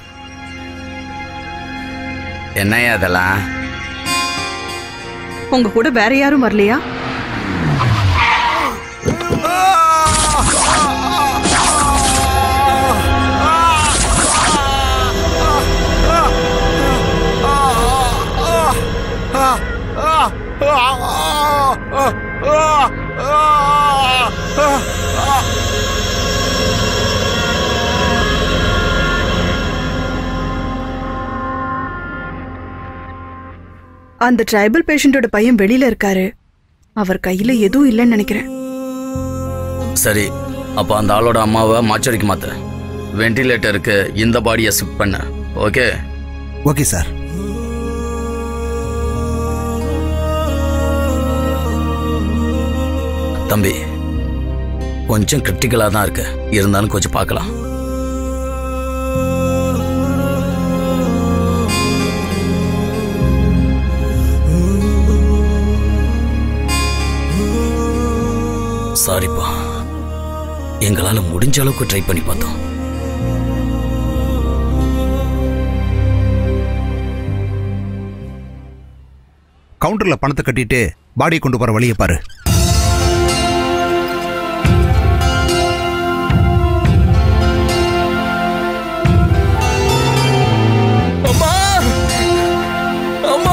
என்னையா அதெல்லாம் உங்க கூட வேற யாரும் வரலையா அந்த ட்ரைபல் பேஷண்டோட பையன் வெளியில இருக்காரு அவர் கையில எதுவும் இல்லைன்னு நினைக்கிறேன் சரி அப்போ அந்த ஆளோட அம்மாவை மாச்சரிக்கு மாத்து வெண்டிலேட்டருக்கு இந்த பாடியை ஷிஃப்ட் பண்ண ஓகே ஓகே சார் தம்பி கொஞ்சம் கிரிட்டிக்கலாக தான் இருக்கு இருந்தாலும் கொஞ்சம் பார்க்கலாம் சாரிப்பா எங்களால் முடிஞ்ச அளவுக்கு ட்ரை பண்ணி பார்த்தோம் கவுண்டர்ல பணத்தை கட்டிட்டு பாடியை கொண்டு போற வழியை பாரு அம்மா அம்மா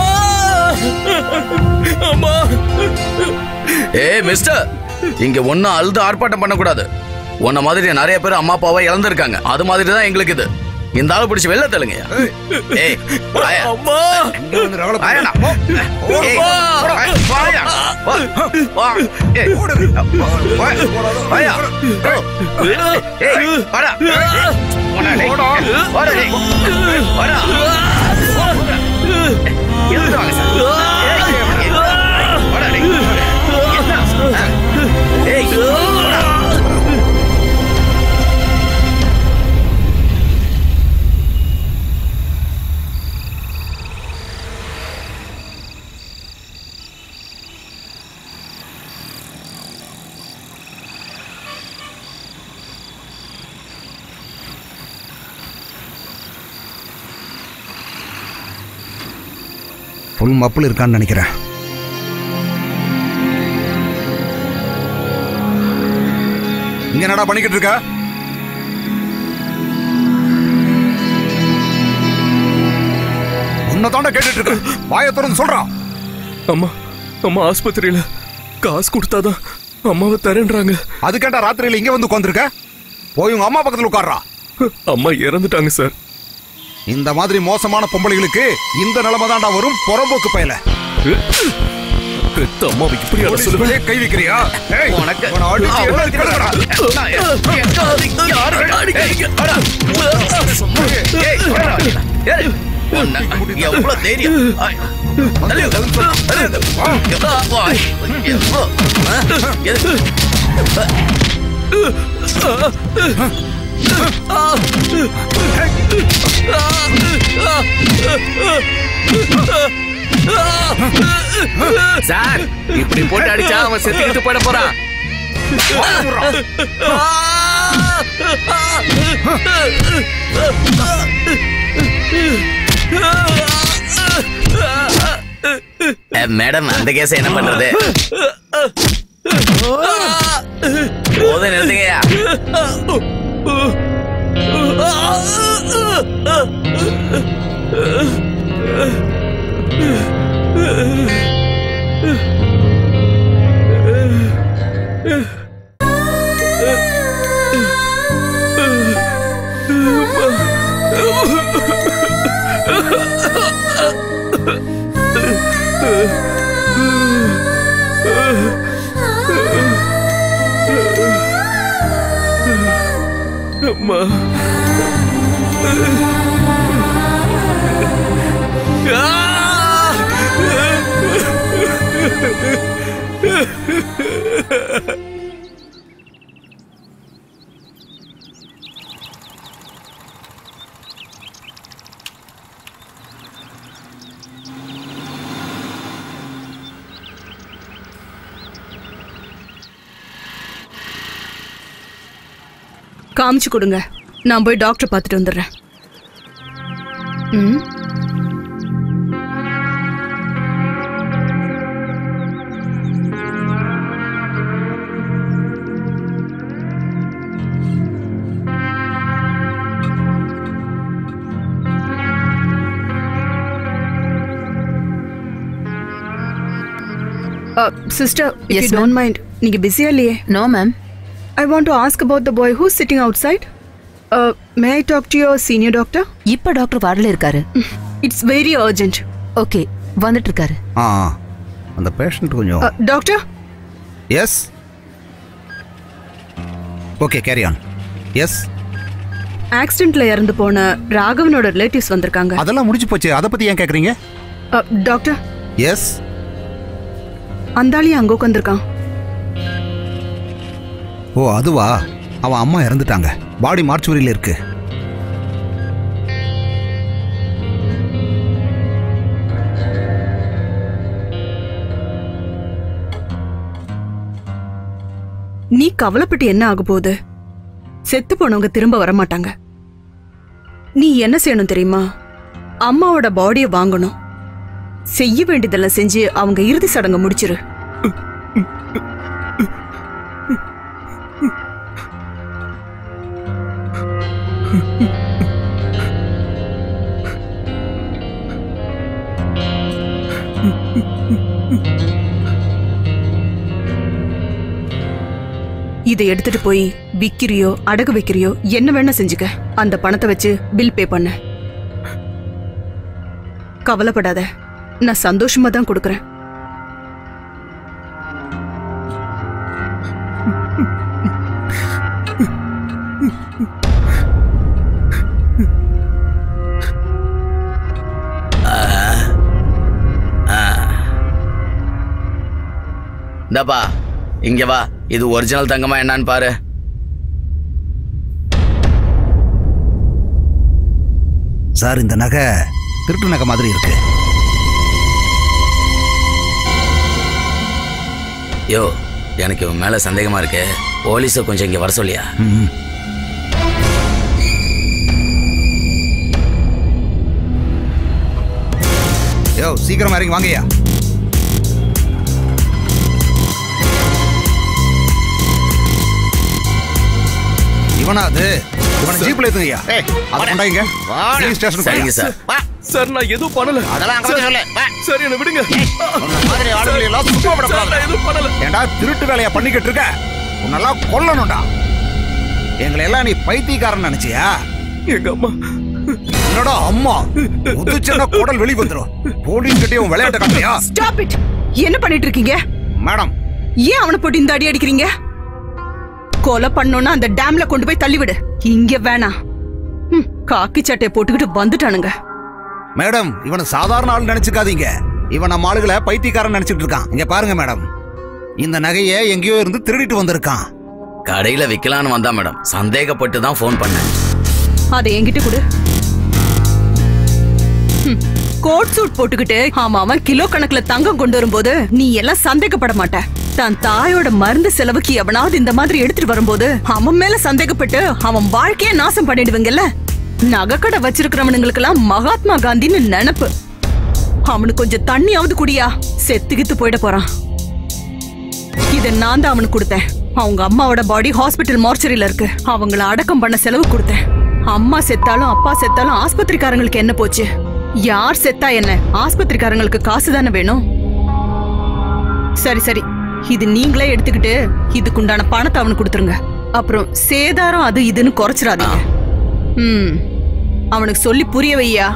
அம்மா ஏய் மிஸ்டர் இங்க ஒன்னும் அழுது ஆர்ப்பாட்டம் பண்ணக்கூடாது உன்ன மாதிரி நிறைய பேர் அம்மா அப்பாவை இழந்திருக்காங்க அது மாதிரி தான் எங்களுக்கு இது இந்த ஆளு பிடிச்சி வெளில தள்ளுங்க ஏய் வாயா. அம்மா இங்க வந்து ரகலை பண்ணு. வாயாடா, போ. ஏய், வாயா, வாயா. வா, வா. ஏய், வா, வாயா. ஏய், வாடா. வாடா, டேய். வாடா, டேய். வாடா. எழுந்து வாங்க சார். ஏய், ஏய், வாடா, டேய். ஏய், வாடா. ஃபுல் மப்பிள் இருக்கான்னு நினைக்கிறேன் இங்க என்னடா பண்ணிக்கிட்டு இருக்க உன்னை தாண்டா கேட்டுட்டு இருக்க வாயை திறந்து சொல்றான் அம்மா அம்மா ஆஸ்பத்திரியில காசு கொடுத்தாதான் அம்மாவை தரேன்றாங்க அதுக்கேண்டா ராத்திரியில இங்க வந்து உட்காந்துருக்க போய் உங்க அம்மா பக்கத்துல உட்கார்றா அம்மா இறந்துட்டாங்க சார் இந்த மாதிரி மோசமான பொம்பளைகளுக்கு இந்த நிலைமை தாண்டா வரும் புறம்போக்கு பயல பெத்த அம்மாவை இப்படி அட சொல்லுவேன் சொல்லுவே கை வைக்கிறியா ஏய், உனக்கு உன்னை அடிச்சு அவ்வளவு என்ன கிடக்குறா? நான் எ- யாரு அடிக்காதீங்க. வாடா. ஏய், வாடா. ஏய், உன்னை எவ்வளவு தைரியம் ஐ, தள்ளி உட்காரு. தள்ளி உட்காரு. வா, வா. எவ்வளவு, ஆ? எது? சார் இப்படி போட்டு அடிச்சா அவன் செத்துக்கிட்டு போயிட போறான் மேடம் அந்த கேஸ் என்ன பண்றது போதும் நிறுத்துங்கய்யா அம்மா காமிச்சு கொடுங்க நான் போய் டாக்டர் பார்த்துட்டு வந்துடுறேன் ம் sister Yes, yes ma'am. Don't mind நீங்க பிஸியா இல்லையே no ma'am I want to ask about the boy who's sitting outside. Uh, may I talk to your senior doctor? இப்ப டாக்டர் வார்டில் இருக்காரு It's very urgent. ஓகே வந்துட்டு இருக்காரு ஆ அந்த பேஷண்ட் கொஞ்சம் Uh, doctor? Yes okay carry on yes ஆக்சிடென்ட்ல இறந்து போன ராகவனோட ரிலேட்டிவ்ஸ் வந்திருக்காங்க அதெல்லாம் முடிஞ்சு போச்சு அதை பத்தி ஏன் கேக்குறீங்க Uh, டாக்டர் எஸ் அந்தாளி அங்க உட்காந்துருக்கான் ஓ அதுவா அவன் அம்மா இறந்துட்டாங்க பாடி மார்ச்சுவரியில் இருக்கு நீ கவலைப்பட்டு என்ன ஆக போகுது செத்து போனவங்க திரும்ப வர மாட்டாங்க நீ என்ன செய்யணும் தெரியுமா அம்மாவோட பாடியை வாங்கணும் செய்ய வேண்டியதெல்லாம் செஞ்சு அவங்க இறுதி சடங்கு முடிச்சிரு இதை எடுத்துட்டு போய் விக்கிறியோ அடகு வைக்கிறியோ என்ன வேணா செஞ்சுக்க அந்த பணத்தை வச்சு பில் பே பண்ணு கவலைப்படாத நான் சந்தோஷமா தான் கொடுக்கறேன் இந்தாப்பா இங்க வா இது ஒரிஜினல் தங்கமா என்னன்னு பாரு சார் இந்த நகை திருட்டு நகை மாதிரி இருக்கு யோ எனக்கு இவன் மேல சந்தேகமா இருக்கு போலீஸை கொஞ்சம் இங்க வர சொல்லியா ம். யோ சீக்கிரமா இறங்கி வாங்கய்யா இவனா அது இவனை ஜீப்ல ஏத்துங்கய்யா அதை கொண்டாங்க போலீஸ் ஸ்டேஷனுக்கு சரிங்க போய்யா. சார் சார் நான் எதுவும் பண்ணல அதெல்லாம் அங்க வந்து சொல்லு வா. சார் என்ன விடுங்க உன்னை மாதிரி ஆளுங்களை எல்லாம் சும்மா சார், விடக்கூடாது. நான் எதுவும் பண்ணல ஏண்டா திருட்டு வேலையா பண்ணிக்கிட்டு இருக்க உன்னெல்லாம் கொல்லணும்டா எங்களை எல்லாம் நீ பைத்தியக்காரன் நினைச்சியா எங்க அம்மா என்னடா அம்மா உதுச்சனா குடல் வெளி வந்துரும் போலீஸ் கிட்டே உன் விளையாட்டு காட்டியா ஸ்டாப் இட் என்ன பண்ணிட்டு இருக்கீங்க மேடம் ஏன் அவனை போட்டு இந்த அடி அடிக்கிறீங்க கொலை பண்ணோம்னா அந்த டேம்ல கொண்டு போய் தள்ளிவிடு இங்க வேணாம் ம், காக்கி சட்டையை போட்டுக்கிட்டு வந்துட்டானுங்க மேடம் இவனை சாதாரண ஆள் நினைச்சுக்காதீங்க இவன் நம்ம ஆளுகளை பைத்தியக்காரன் நினைச்சிட்டு இருக்கான் இங்க பாருங்க மேடம் இந்த நகையை எங்கேயோ இருந்து திருடிட்டு வந்திருக்கான் கடையில விக்கலான்னு வந்தா மேடம் சந்தேகப்பட்டு தான் ஃபோன் பண்ணேன் அதை என்கிட்ட கொடு ம், கோட் சூட் போட்டுக்கிட்டு ஆமா அவன் கிலோ கணக்குல தங்கம் கொண்டு வரும்போது நீ எல்லாம் சந்தேகப்பட மாட்ட தன் தாயோட மருந்து செலவுக்கு எவனாவது இந்த மாதிரி எடுத்துட்டு வரும்போது அவன் மேல சந்தேகப்பட்டு அவன் வாழ்க்கைய நாசம் பண்ணிடுவீங்கல்ல நகைக்கடை வச்சிருக்கிறவனுங்களுக்கெல்லாம் மகாத்மா காந்தின்னு நினைப்பு அவனுக்கு கொஞ்சம் தண்ணியாவது குடியா செத்துக்கித்து போயிட போறான் இத நான் தான் அவனுக்கு கொடுத்தேன் அவங்க அம்மாவோட பாடி ஹாஸ்பிட்டல் மார்ச்சரியில இருக்கு அவங்கள அடக்கம் பண்ண செலவு கொடுத்தேன் அம்மா செத்தாலும் அப்பா செத்தாலும் ஆஸ்பத்திரிக்காரங்களுக்கு என்ன போச்சு யார் செத்தா என்ன ஆஸ்பத்திரிக்காரங்களுக்கு காசு தானே வேணும் சரி சரி இது நீங்களே எடுத்துக்கிட்டு இதுக்குண்டான பணத்தை அவனுக்கு கொடுத்துருங்க அப்புறம் சேதாரம் அது இதுன்னு குறைச்சிடாதீங்க ம் அவனுக்கு சொல்லி புரிய வையா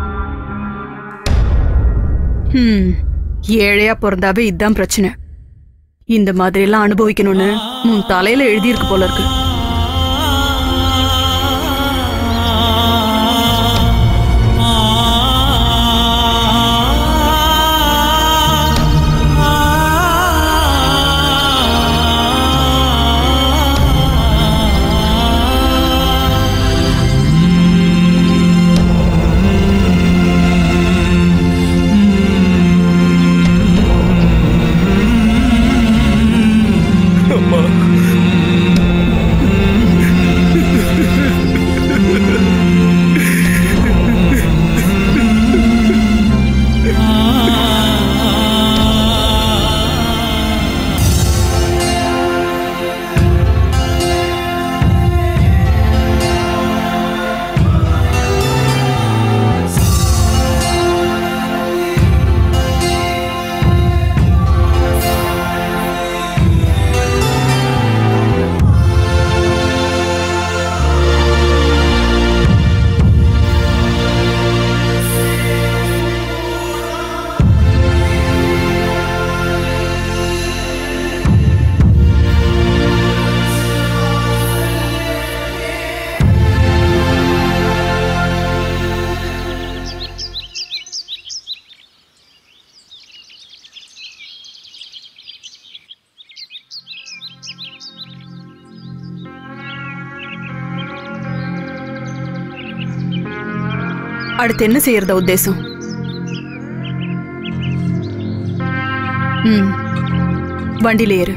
ம் ஏழையா பிறந்தாவே இதுதான் பிரச்சனை இந்த மாதிரி எல்லாம் அனுபவிக்கணும்னு உன் தலையில எழுதியிருக்கு போல இருக்கு அடுத்து என்ன செய்யறதா உத்தேசம் ம் வண்டியில ஏறு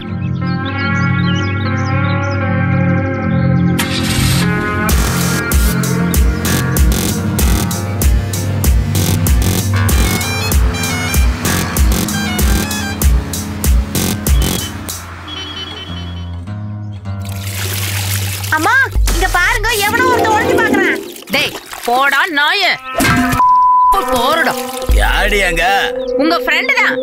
போடா நாய போறடா யாடி அங்க உங்க ஃப்ரெண்டு தான்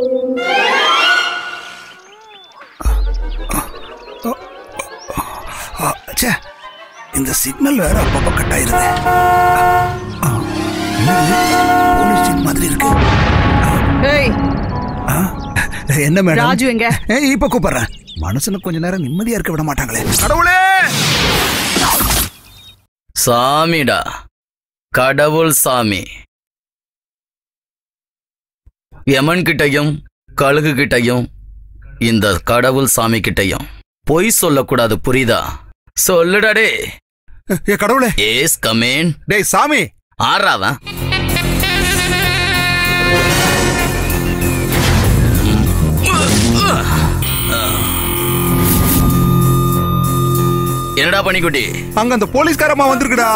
ஆ, ச்சே இந்த சிக்னல் வேற அப்பப்ப கட் ஆயிருது ஆ, என்னது? போலீஸ் ஜீப் மாதிரி இருக்கு ஏய் ஆ, என்ன மேடம் ராஜு எங்க ஏய், இப்ப கூப்பிடுறேன் மனுஷனுக்கு கொஞ்ச நேரம் நிம்மதியா இருக்க விட மாட்டாங்களே கடவுளே சாமிடா கடவுள் சாமி யமன் கிட்டையும் கழுகு கிட்டையும் இந்த கடவுள் சாமி கிட்டையும் பொய் சொல்லக்கூடாது புரியுதா சொல்லுடா டே ஏ கடவுளே ஏஸ் கமேன் டேய் சாமி ஆறாவன் என்னடா பண்ணிக்குட்டி அங்க அந்த போலீஸ்காரமா வந்திருக்குடா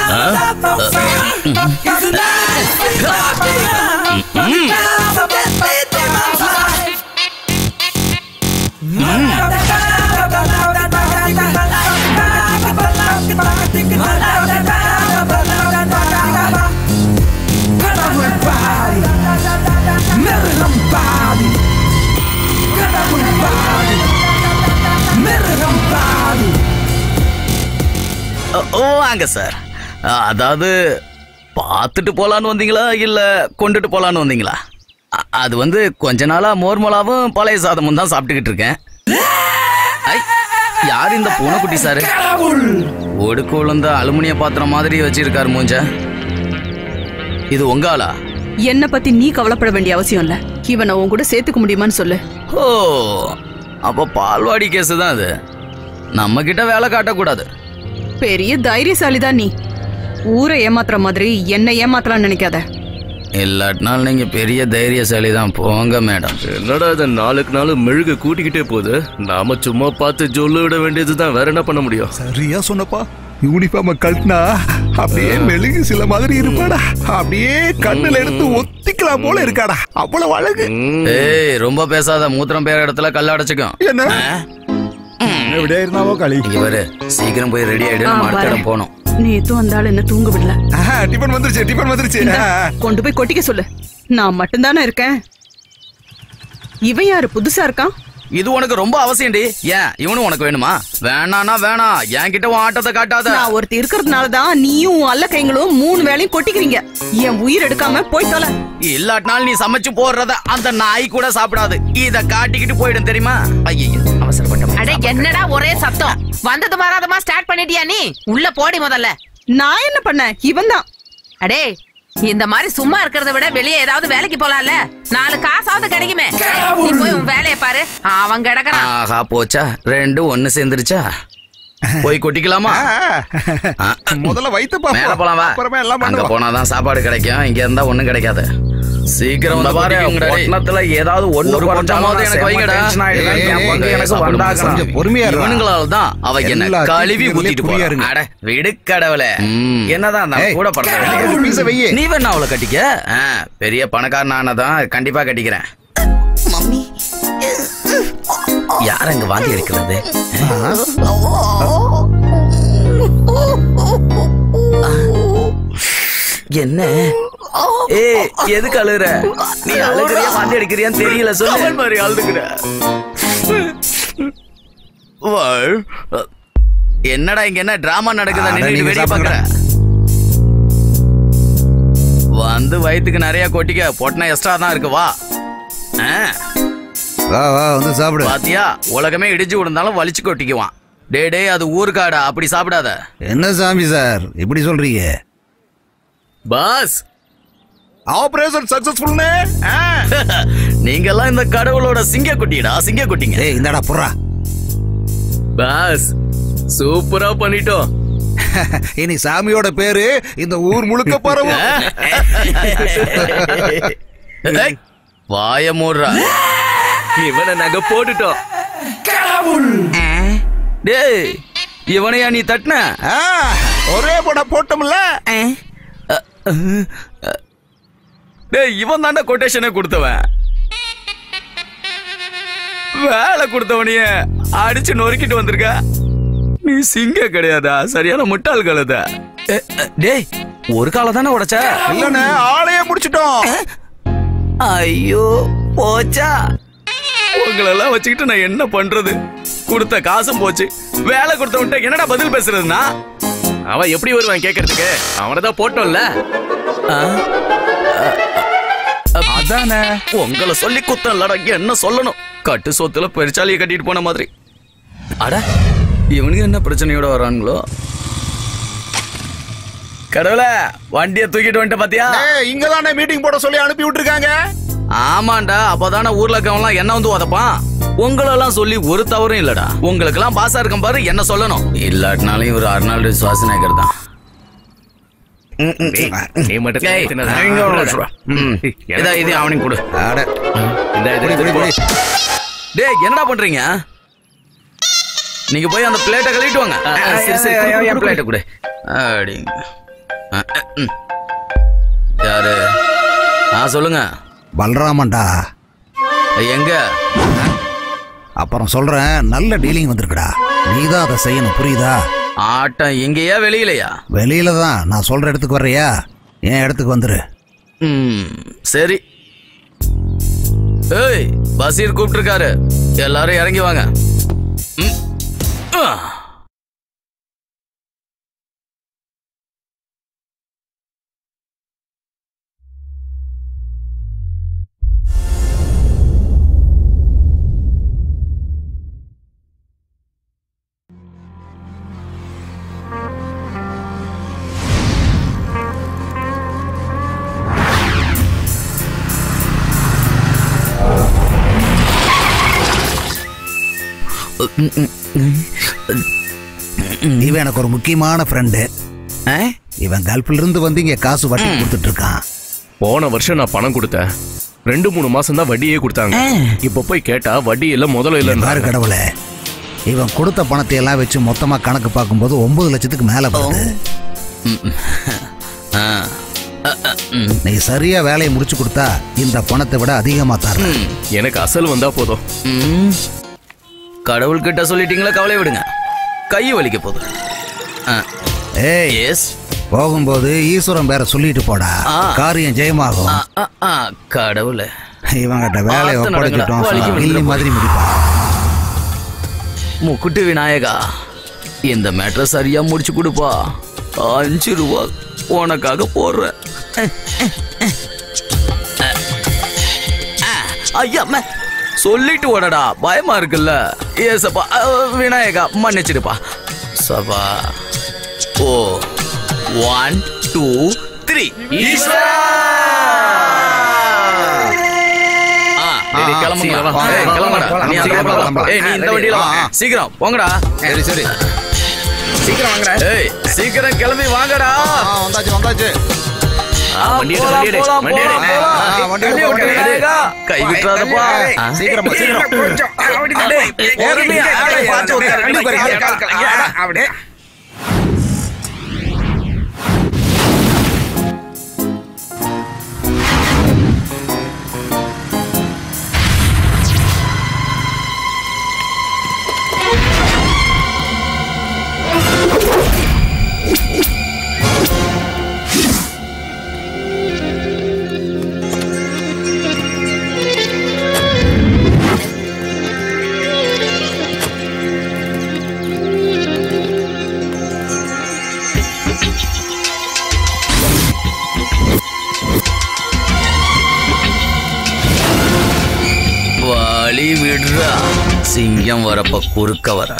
ஓ, ஓ வாங்க சார் அ, அதாவது பார்த்துட்டு போலான்னு வந்தீங்களா இல்ல கொண்டுட்டு போலான்னு வந்தீங்களா அ, அது வந்து கொஞ்ச நாளா மோர் மிளகாவும் பழைய சாதமும் தான் சாப்பிட்டுக்கிட்டு இருக்கேன் ஐ, யார் இந்த பூனைக்குட்டி சார் ஒடுக்கு விழுந்த அலுமினிய பாத்திரம் மாதிரி வச்சிருக்காரு மூஞ்ச இது உங்க ஆளா என்ன பத்தி நீ கவலைப்பட வேண்டிய அவசியம் இல்ல இவனை உன் கூட சேர்த்துக்க முடியுமான்னு சொல்லு ஓ அப்போ பால்வாடி கேஸ் தான் அது நம்ம கிட்ட வேலை காட்டக்கூடாது பெரிய தைரியசாலி தான் நீ ஊரை ஏமாத்துற மாதிரி என்ன ஏமாத்தலாம் நினைக்காத இல்லாட்டினால் நீங்க பெரிய தைரியசாலி தான் போங்க மேடம் என்னடா இது நாளுக்கு நாள் மெழுகு கூட்டிக்கிட்டே போகுது நாம சும்மா பார்த்து ஜொல்லு விட வேண்டியதுதான் வேற என்ன பண்ண முடியும் சரியா சொன்னப்பா யூனிஃபார்ம கழட்டினா அப்படியே மெழுகு சில மாதிரி இருப்பாடா அப்படியே கண்ணுல எடுத்து ஒத்திக்கலாம் போல இருக்காடா அவ்வளவு அழகு ஏய் ரொம்ப பேசாத மூத்திரம் பேர இடத்துல கல்ல அடைச்சுக்கும் என்ன എവിടെ ഇരുന്നാവോ കളി இங்க பாரு சீக்கிரம் போய் ரெடி ஆயிடு ஆ, நம்ம அடுத்த வரேன். இடம் போனோம் நேத்தும் அந்த ஆள் என்ன தூங்க விடல ஆஹா, டிபன் வந்துருச்சு டிபன் வந்துருச்சு இந்தா, ஆ. கொண்டு போய் கொட்டிக்க சொல்லு நான் மட்டும்தானே இருக்கேன் இவன் யாரு புதுசா இருக்கான் இது உனக்கு ரொம்ப அவசியம்டி ஏன் இவனும் உனக்கு வேணுமா வேணானா வேணாம் என்கிட்ட உன் ஆட்டத்தை காட்டாத நான் ஒருத்தி இருக்கிறதுனால தான் நீயும் உன் அல்ல கைங்களும் மூணு வேளையும் கொட்டிக்கிறீங்க என் உயிர் எடுக்காம போய் தொலை இல்லாட்டினால் நீ சமைச்சு போடுறத அந்த நாய் கூட சாப்பிடாது இத காட்டிக்கிட்டு போயிடும் தெரியுமா ஐயோ அவசரப்பட்ட அடே என்னடா ஒரே சத்தம் வந்தது வராதமா ஸ்டார்ட் பண்ணிட்டியா நீ உள்ள போடி முதல்ல நான் என்ன பண்ணேன் இவன் தான் அடே இந்த மாதிரி சும்மா இருக்கிறத விட வெளியே ஏதாவது வேலைக்கு போலாம்ல நாலு காசாவது கிடைக்குமே நீ போய் உன் வேலைய பாரு அவன் கிடக்குறான் ஆஹா போச்சா ரெண்டும் ஒண்ணு சேர்ந்துருச்சா போய் கொட்டிக்கலாமா ஆ. முதல்ல வைத்து மேல பாப்போம் போலாம் வா அப்புறமே எல்லாம் அங்க பண்ணுவோம் போனாதான் சாப்பாடு கிடைக்கும் இங்க இருந்தா ஒண்ணும் கிடைக்காது சீக்கிரம் வந்து பாரு, கொட்டிக்கோங்கடா டேய். பொட்டணத்துல ஏதாவது ஒண்ணு ஒரு பொட்டணமாவது எனக்கு வைங்கடா. ஏய், என் பங்கு ஏய், எனக்கு சாப்பிடுங்க, வந்தாகணும் கொஞ்சம் பொறுமையா இருடா. இவனுங்களால தான் அவ என்ன எல்லாத்தையும் கழுவி இதுலயே ஊத்திட்டு குறியா போறா இருங்க. அட விடு கடவுளே என்னதான் நான் ஏய், கூட படுறேன் ஒரு piece அ வையி. நீ வேணா அவளை கட்டிக்க ஆ, பெரிய பணக்காரன் ஆனதான் கண்டிப்பா கட்டிக்கிறேன் யார் அங்க வாந்தி எடுக்கிறது என்ன ஏ எதுக்கு அழுகுற நீ அழுகுறியா வாந்தி எடுக்கிறியான்னு தெரியல சொல்லு மாதிரி அழுதுகிற வாழ். என்னடா இங்க என்ன டிராமா நடக்குதா அட, நின்னுட்டு நீங்க வெளிய சாப்பிடுங்க. பாக்குற வந்து வயித்துக்கு நிறைய கொட்டிக்க பொட்டினா எக்ஸ்ட்ரா தான் இருக்கு வா ஆ, வா வா வந்து சாப்பிடு பாத்தியா உலகமே இடிச்சு விழுந்தாலும் வலிச்சு கொட்டிக்குவான் டே டே அது ஊருக்காடா அப்படி சாப்பிடாத என்ன சாமி சார் இப்படி சொல்றீங்க பாஸ் ஆபரேஷன் சக்சஸ்ஃபுல்னே நீங்க எல்லாம் இந்த கடவுளோட சிங்க குட்டிடா சிங்க குட்டிங்க ஏய் இந்தாடா புறா பாஸ் சூப்பரா பண்ணிட்டோம் இனி சாமியோட பேரு இந்த ஊர் முழுக்க பரவும் ஏய், வாய மூடுறா இவனை நாங்க போட்டுட்டோம் டேய் இவனையா நீ தட்டின ஆ, ஒரே போட போட்டோம்ல டேய் இவன் தாண்டா கொட்டேஷனை கொடுத்தவன் வேலை கொடுத்தவனைய அடிச்சு நொறுக்கிட்டு வந்திருக்க நீ சிங்க கிடையாதா சரியான முட்டாள் கழுத டேய் ஒரு காலை தானே உடைச்ச இல்லண்ணே ஆளையே முடிச்சிட்டோம் ஐயோ போச்சா உங்களெல்லாம் வச்சுக்கிட்டு நான் என்ன பண்றது கொடுத்த காசும் போச்சு வேலை கொடுத்தவன்ட்ட என்னடா பதில் பேசுறதுன்னா அவன் எப்படி வருவான் கேக்குறதுக்கு அவனை தான் போட்டோம்ல அதானே உங்களை சொல்லி குத்தம் இல்லடா என்ன சொல்லணும் கட்டு சொத்துல பெருச்சாலியை கட்டிட்டு போன மாதிரி அட இவனுக்கு என்ன பிரச்சனையோட வரானுங்களோ கடவுளே வண்டியை தூக்கிட்டு வந்துட்ட பாத்தியா இங்க தானே மீட்டிங் போட சொல்லி அனுப்பி விட்டுருக்காங்க ஆமாண்டா அப்பதானே ஊர்ல இருக்கவன்லாம் என்ன வந்து உதப்பான் உங்களெல்லாம் சொல்லி ஒரு தவறும் இல்லடா உங்களுக்கெல்லாம் பாசா இருக்கும் பாரு என்ன சொல்லணும் இல்லாட்டினாலும் இவர் அர்னால்டு சுவாசனேகர் தான் நீ மட்டும் ஏய், தின்னதா? இங்க ஒரு நிமிஷம் வா. ம். எனக்கு இதா இது அவனுக்கு கொடு அட இந்த இது புடி, புடி. டேய் என்னடா பண்றீங்க நீங்க போய் அந்த பிளேட்டை கழுவிட்டு வாங்க சரி சரி என் பிளேட்டை கொடு அப்படிங்க ஆ, ம். யாரு ஆ சொல்லுங்க பலராமன்டா எங்க அப்புறம் சொல்றேன் நல்ல டீலிங் வந்திருக்குடா நீ தான் அதை செய்யணும் புரியுதா ஆட்டம் எங்கேயா வெளியிலயா வெளியில தான் நான் சொல்ற இடத்துக்கு வர்றியா என் இடத்துக்கு வந்துரு ம் சரி ஏய் பசீர் கூப்பிட்டுருக்காரு எல்லாரும் இறங்கி வாங்க ம். ஆ. இவன் எனக்கு ஒரு முக்கியமான ஃப்ரெண்டு ஆ? இவன் கல்ஃப்ல இருந்து வந்து இங்க காசு வட்டி கொடுத்துட்டு இருக்கான் போன வருஷம் நான் பணம் கொடுத்தேன் ரெண்டு மூணு மாசம் தான் வட்டியே கொடுத்தாங்க இப்ப போய் கேட்டா வட்டி இல்ல முதல்ல பாரு இல்ல கடவுளே இவன் கொடுத்த பணத்தை எல்லாம் வச்சு மொத்தமா கணக்கு பார்க்கும்போது ஒன்பது லட்சத்துக்கு மேல வருது ஆ. அ, அ, ம். நீ சரியா வேலையை முடிச்சு கொடுத்தா இந்த பணத்தை விட அதிகமா தரேன் எனக்கு அசல் வந்தா போதும் ம். கடவுள்கிட்ட சொல்லிட்டீங்களா கவலை விடுங்க கை வலிக்க போகுது ஏய் எஸ் போகும்போது ஈஸ்வரன் பேரை சொல்லிட்டு போடா ஆ. காரியம் ஜெயமாகும் கடவுளே இவங்கிட்ட வேலையை பார்த்து ஒப்படைச்சிட்டோம் நடங்கடா. வலிக்கு கில்லி விழுந்துரும். மாதிரி முடிப்பான் முக்குட்டு விநாயகா இந்த மேட்ரை சரியா முடிச்சு கொடுப்பா அஞ்சு ரூபா உனக்காக போடுறேன் ஐயா அம்மா. சொல்லிட்டு ஓடடா பயமா இருக்குல்ல ஏசப்பா அஹ், விநாயகா மன்னிச்சிடுப்பா சபா ஓ ஒன் டூ த்ரீ ஈஸ்வரா ஆ, டேய், டேய், கிளம்புங்க. சீக்கிரம் வா. ஏய், கிளம்புடா. போலாம், நீ அந்த சீக்கிரம் பக்கம் போலாம். வா. ஏய், நீ இந்த வண்டியில வா. ஆ, ஆ. சீக்கிரம் போங்கடா சரி சரி சீக்கிரம் வாங்கடா ஏய் சீக்கிரம் கிளம்பி வாங்கடா வந்தாச்சு வந்தாச்சு ஆ, வண்டி எடு, போலாம், வண்டி எடு, போலாம், வண்டி எடு. போலாம், போலாம். ஆ, வண்டி எடு, வண்டி வண்டி எடு. விட்டுறாதப்பா. கை விட்டுறாதப்பா ஆ. சீக்கிரமா சீக்கிரம் டேய், பொறுமையா, ஆளை பார்த்து உட்காரு. வண்டி உட்காரு, கால், கால், கால். வழி விடுறா சிங்கம் வரப்ப குறுக்க வர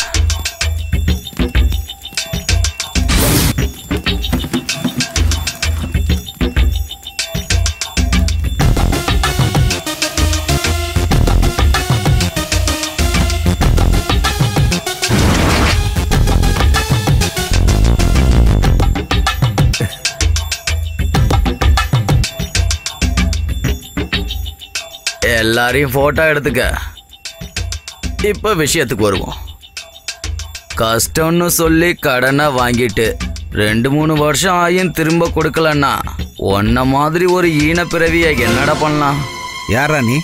எல்லாரையும் போட்டோ எடுத்துக்க இப்ப விஷயத்துக்கு வருவோம் கஷ்டம்னு சொல்லி கடனை வாங்கிட்டு ரெண்டு மூணு வருஷம் ஆயும் திரும்ப கொடுக்கலன்னா உன்ன மாதிரி ஒரு ஈன பிறவிய என்னடா பண்ணலாம் யாரா நீ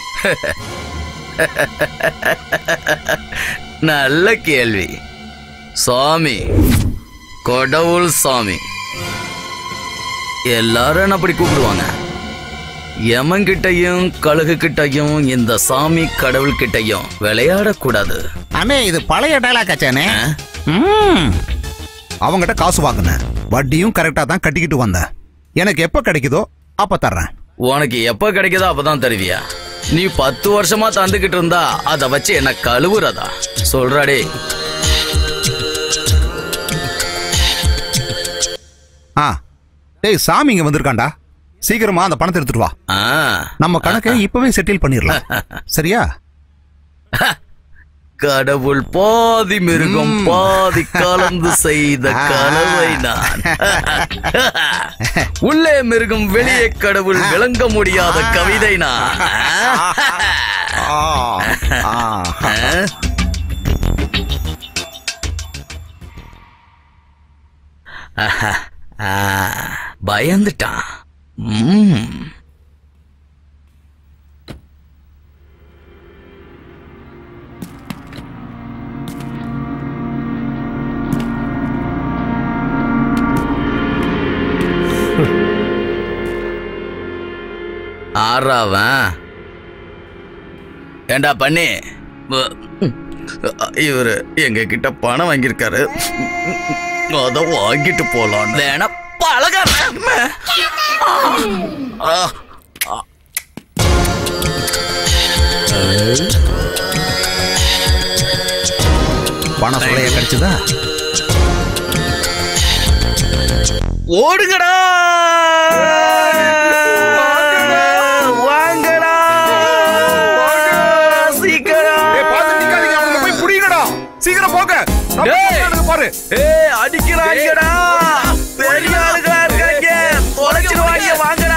நல்ல கேள்வி சாமி கடவுள் சாமி எல்லாரும் என்ன அப்படி கூப்பிடுவாங்க யமன்கிட்டயும் கழுகு கிட்டயும் இந்த சாமி கடவுள் கிட்டயும் விளையாடக்கூடாது அண்ணே இது பழைய டைலாக் ஆச்சானே ம். அவங்கிட்ட காசு வாங்கினேன் வட்டியும் கரெக்டா தான் கட்டிக்கிட்டு வந்தேன் எனக்கு எப்ப கிடைக்குதோ அப்ப தர்றேன் உனக்கு எப்ப கிடைக்குதோ அப்பதான் தருவியா நீ பத்து வருஷமா தந்துகிட்டு இருந்தா அத வச்சு என்ன கழுவுறதா சொல்றாடே ஆ டேய் சாமி இங்க வந்திருக்காண்டா சீக்கிரமா அந்த பணத்தை எடுத்துட்டு வா ஆ நம்ம கணக்கை இப்பவே செட்டில் பண்ணிடலாம் சரியா கடவுள் பாதி மிருகம் பாதி கலந்து செய்த கலவை நான் உள்ளே மிருகம் வெளியே கடவுள் விளங்க முடியாத கவிதை நான் ஆ, ஆ. ஆ, பயந்துட்டான் ம். ஆறாவன் ஏண்டா பண்ணி வ- இவரு எங்க கிட்ட பணம் வாங்கியிருக்காரு அத வாங்கிட்டு போலாம் வேணா பழக பணம் சொல்லைய கிடைச்சதா ஓடுங்கடா வாங்கடா சீக்கிரம் ஏய், பார்த்து நிக்காதீங்க, அவங்கள போய் புடிங்கடா. சீக்கிரம் போங்க நம்ம டேய். பசங்களுக்கு பாரு ஏய் அடிக்கிறாங்கடா பெரிய ஆளுங்களா இருக்காங்க தொலைச்சிருவாங்க வாங்கடா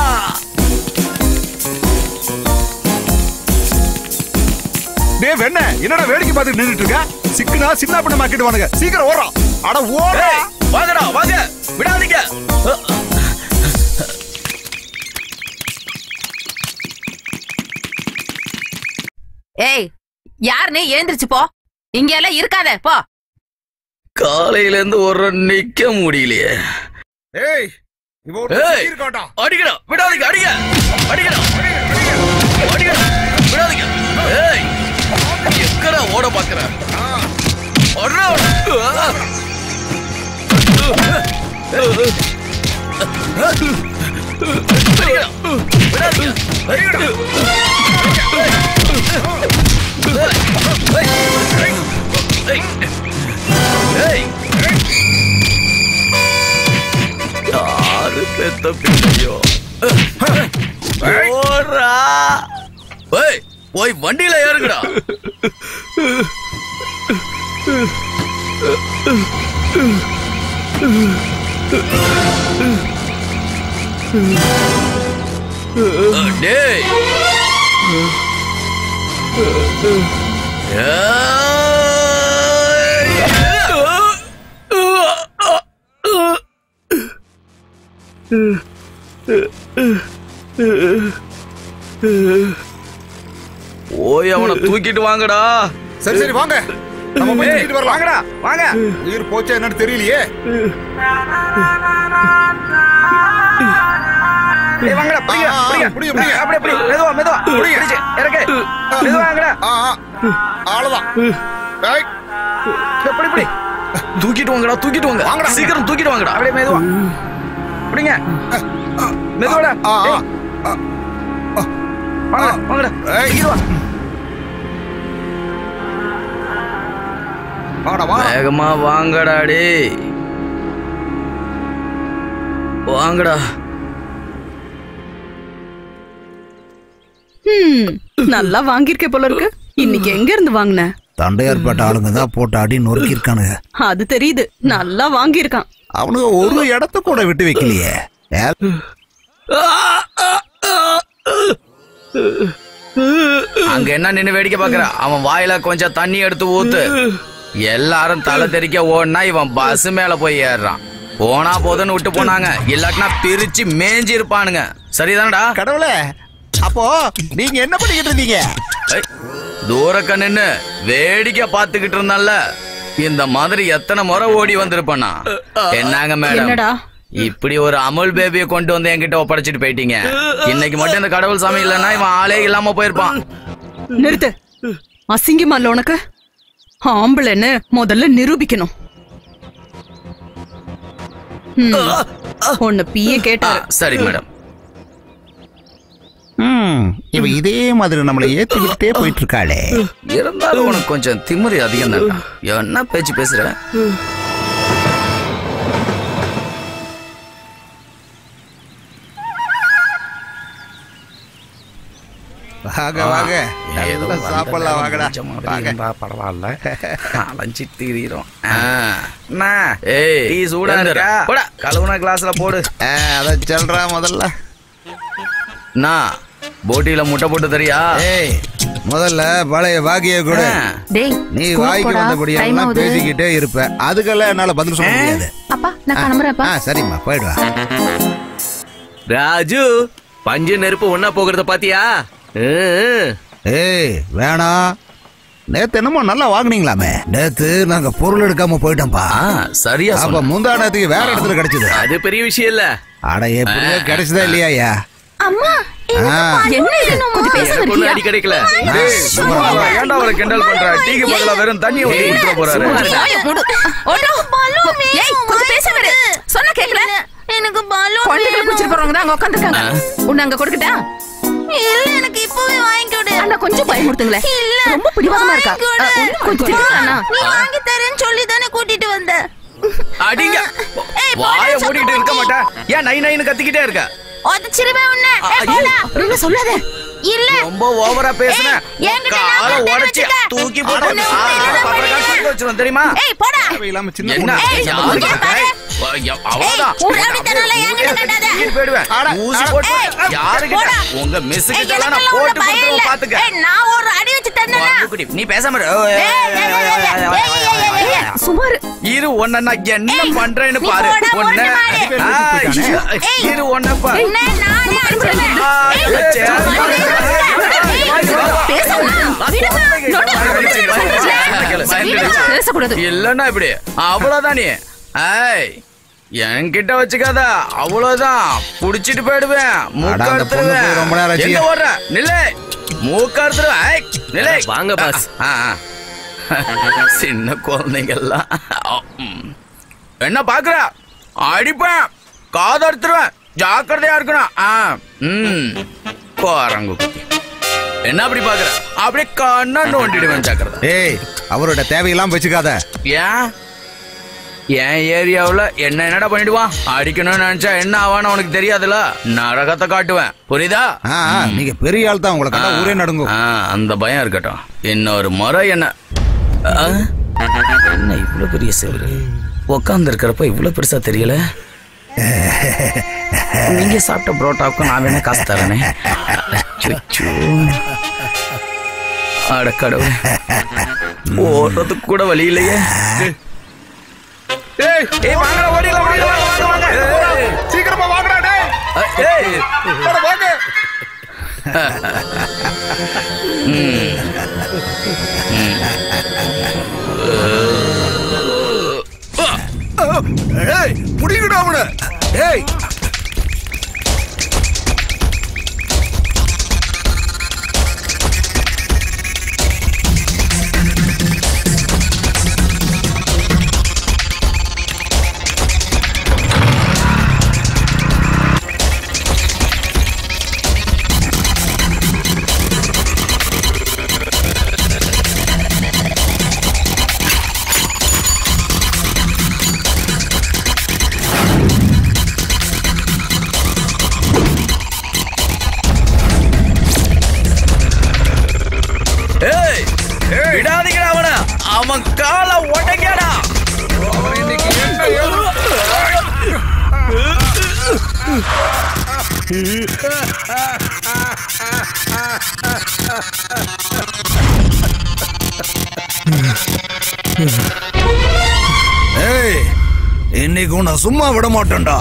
டேய் வெண்ண என்னடா வேடிக்கை பார்த்துட்டு நின்னுட்டு இருக்க சிக்குனா சின்ன பண்ண மாக்கிடுவானுங்க சீக்கிரம் ஓடுறா அட ஓடுறா ஏய், வாங்கடா வாங்க விடாதீங்க ஏய் யார் நீ எழுந்திருச்சு போ இங்க எல்லாம் இருக்காத போ காலையில இருந்து ஒரு நிக்க முடியலையே ஏய் இவ ஒரு ஏய். இருக்காட்டா அடிக்கடா விடாதீங்க அடிங்க அடிக்கடா அடிக்கடா விடாதீங்க ஏய் எங்கடா ஓட பாக்குற ஒண்ணா யாரு பெத்த பிள்ளையோ ஓடுறா ஏய் போய் வண்டியில ஏறுங்கடா அஹ், டேய் போய் அவனை தூக்கிட்டு வாங்கடா சரி சரி வாங்க நம்ம போய் தூக்கிட்டு வரலாம் வாங்கடா வாங்க உயிர் போச்சா என்னன்னு தெரியலையே ஏய், வாங்கடா பிடிங்க ஆ, ஆ, பிடிங்க பிடிங்க, பிடிங்க. அப்படியே பிடி மெதுவா மெதுவா பிடிங்க. பிடிச்சு இறக்கு மெதுவா வாங்கடா ஆ ஆ. அவ்வளவுதான் ஏய், எப்படி பிடி தூக்கிட்டு வாங்கடா தூக்கிட்டு வாங்க வாங்கடா. சீக்கிரம் தூக்கிட்டு வாங்கடா அப்படியே மெதுவா பிடிங்க மெதுவாடா ஆ, ஆ. ஏய், வாங்கடா வாங்கடா ஏய். தூக்கிட்டு வா வாடா வா வேகமா வாங்கடா டேய் வாங்கடா ஹம், நல்லா வாங்கியிருக்க போல இருக்கு இன்னைக்கு எங்க இருந்து வாங்கின தண்டையார்பேட்டை ஆளுங்க தான் போட்டு அடி நொறுக்கி இருக்கானுங்க அது தெரியுது நல்லா வாங்கியிருக்கான் அவனுங்க ஒரு இடத்த கூட விட்டு வைக்கலையே ஏ, அங்க என்ன நின்னு வேடிக்கை பாக்குற அவன் வாயில கொஞ்சம் தண்ணி எடுத்து ஊத்து எல்லாரும் தலை தெறிக்க ஓடுனா இவன் பஸ் மேல போய் ஏறுறான் போனா போதுன்னு விட்டு போனாங்க இல்லாட்டினா பிரிச்சு மேஞ்சி இருப்பானுங்க சரிதானடா கடவுளே அப்போ நீங்க என்ன பண்ணிக்கிட்டு இருந்தீங்க ஏய், தூரக்க நின்னு வேடிக்கை பார்த்துக்கிட்டு இருந்தான்ல இந்த மாதிரி எத்தனை முறை ஓடி வந்திருப்பானா என்னங்க மேடம் என்னடா இப்படி ஒரு அமுல் பேபியை கொண்டு வந்து என்கிட்ட ஒப்படைச்சிட்டு போயிட்டீங்க இன்னைக்கு மட்டும் இந்த கடவுள் சாமி இல்லைன்னா இவன் ஆளே இல்லாம போயிருப்பான் நிறுத்து அசிங்கமா இல்ல உனக்கு ஆம்பளைன்னு முதல்ல நிரூபிக்கணும் ம். உன்னை பிய ஆ, கேட்டாரு சரி மேடம் ம், இவ இதே மாதிரி நம்மளை ஏத்திக்கிட்டே போயிட்டு இருக்காளே இருந்தாலும் உனக்கு கொஞ்சம் திமிரி அதிகம் தான் என்ன பேச்சு பேசுற வாங்க வாங்க ஏதோ நல்லா சாப்பிடலாம் வாங்கடா வந்த மாதிரி வாங்க இருந்தா பரவாயில்ல அலைஞ்சு திரியிறோம் ஏய் டீ சூடா இருக்கா போடா கழுவுன கிளாஸ்ல போடு ஆ, அத சொல்றா முதல்ல நான் போட்டியில முட்டை போட்டு தரியா ஏய் முதல்ல பழைய பாக்கிய கூட ஆ. டேய் நீ ஸ்கூலுக்கு வாய்க்கு போடா. டைம் வந்தபடியெல்லாம் ஆகுது. பேசிக்கிட்டே இருப்ப அதுக்கெல்லாம் என்னால பதில் சொல்ல முடியாது அப்பா நான் கிளம்புறேன்ப்பா ஆ சரிம்மா போயிடுவா ராஜு பஞ்சு நெருப்பு ஒன்னா போகிறத பாத்தியா ம், ஏய் வேணாம் நேத்து என்னமோ நல்லா வாங்குனீங்களாமே நேத்து நாங்க பொருள் எடுக்காம போயிட்டோம்ப்பா ஆ, சரியா அப்ப சொன்ன. முந்தா நேரத்துக்கு வேற இடத்துல கிடைச்சது அது பெரிய விஷயம் இல்ல அட எப்படியோ கிடைச்சதா இல்லையா ஐயா அம்மா ஆ, என்ன இது? கொஞ்சம் பேசாம எனக்கு ஒண்ணும் இருக்கியா? அடி கிடைக்கல டேய், சும்மா இருடா. ஏன்டா அவரை கிண்டல் பண்ற டீக்கு பதிலா வெறும் தண்ணி ஊத்தி குடிக்க போறாரு வாயை மூடு. ஓடு. ஏய், கொஞ்சம் பேசாம இரு. சொன்னா கேக்கல? எனக்கு பலூன் குழந்தைகளை பிடிச்சிட்டு போறவங்க தான் அங்க உட்காந்துருக்காங்க உன்னை அங்க கொடுக்கட்டா இல்ல எனக்கு இப்பவே வாங்கி கொடு அண்ணா கொஞ்சம் பயமுறுத்துங்களேன் இல்ல ரொம்ப பிடிவாதமா இருக்கா வாங்கி கொடு. அஹ், ஒண்ணு கொஞ்சம் திட்டுறானா? நீ வாங்கி தரேன்னு சொல்லி தானே கூட்டிட்டு வந்த அடிங்க ஏய், வாய போடா, மூடிட்டு இருக்க மாட்டேன் ஏன் நை நைன்னு கத்திக்கிட்டே இருக்க உதச்சிருவேன் உன்னை ஏய், ஐயோ. போடா. அப்படின்னு சொல்லாத இல்ல ரொம்ப ஓவரா பேசுன ஏய், என்கிட்ட நான் காலை கட்டை உடைச்சு வச்சுக்க. தூக்கி போட்டு உன்னை ஆ, உன்னை ஆ, என்ன பப்பர பண்ணுவேன்? காசு கொடுத்து வச்சிருவேன், தெரியுமா ஏய் போடா தேவையில்லாம சின்ன என்ன பொண்ணு ஏய், யாரு இங்க இருக்கா? பாரு. ஏய், அவ்வளவுதான் ஏய், உன் ரவுடித்தனம்லாம் என்கிட்ட கட்டாத. தூக்கிட்டு போயிடுவேன். அட, ஊசி அட, போட்டு ஏய், யாருக்கிட்ட? போடா. உங்க மிஸ் ஏய், கிட்ட எல்லாம் நான் எனக்கெல்லாம் போட்டு ஒண்ணும் பயம் இல்ல. கொடுத்துருவேன், பாத்துக்க. ஏய், நான் ஒரு அடி வச்சு தந்தேனா? குடி, நீ பேசாம இரு. ஏய், ஏய், ஏய், ஏய், ஏய், ஏய், ஏய், ஏய். சுமார் இரு உன்னை நான் என்ன ஏய், பண்றேன்னு நீ பாரு போடா, உன்னை போடா, மாடு. ஆ, ஏய். இரு உன்னை பாரு உன்னை நானே அடிச்சிருவேன். ஆ, ஏய், சரி. பேசக்கூடாது இல்லன்னா இப்படி அவ்வளவுதான் நீ ஏய் என்கிட்ட வச்சுக்காத அவ்வளவுதான் புடிச்சிட்டு போயிடுவேன் மூக்க அட, அந்த பொண்ணு போய் ரொம்ப நேரம் அறுத்துருவேன் ஆச்சு. எங்க ஓடுற நில்லு மூக்க அறுத்துருவேன் ஏய், நில்லு வாங்க, பாஸ். ஆ, ஆ. சின்ன குழந்தைங்க எல்லாம் ம். என்ன பாக்குற அடிப்பேன் காது அறுத்துருவேன் ஜாக்கிரதையா இருக்கணும் ஆ ம் குரங்கு குட்டி. என்ன அப்படி பாக்குற அப்படியே கண்ணா நோண்டிடுவேன் ஜாக்கிரதை ஏய் அவரோட தேவையெல்லாம் வச்சுக்காத ஏன் என் ஏரியாவுல என்ன என்னடா பண்ணிடுவான் அடிக்கணும்னு நினைச்சா என்ன ஆவான்னு உனக்கு தெரியாதுல நரகத்தை காட்டுவேன் புரியுதா ஆ, ஆ, நீங்க பெரிய ஆள் தான் உங்களை கண்டா ஊரே நடுங்கும் ஆ, அந்த பயம் இருக்கட்டும் இன்னொரு முறை என்ன ஆ? என்ன இவ்வளவு பெரிய செவரு உட்கார்ந்து இருக்கிறப்ப இவ்வளவு பெருசா தெரியல நீங்க சாப்பிட்ட புரோட்டாவுக்கும் நான் வேணா காசு தரேனே அச்சச்சோ. அட கடவுளே ஓடுறதுக்கு கூட வழி இல்லையே ஏய், ஏய், வாங்கடா, ஓடிடலாம், ஓடிடலாம், வாங்க, வாங்க. ஏய், சீக்கிரமா வாங்கடா டேய் ஏய், அட, வாங்க ஏய் புடிங்கடா அவன ஏய் ஏய், விடாதீங்கடா அவன அவன் காலை உடைக்கடா ஏய் இன்னைக்கு உன்னை சும்மா விட மாட்டேன்டா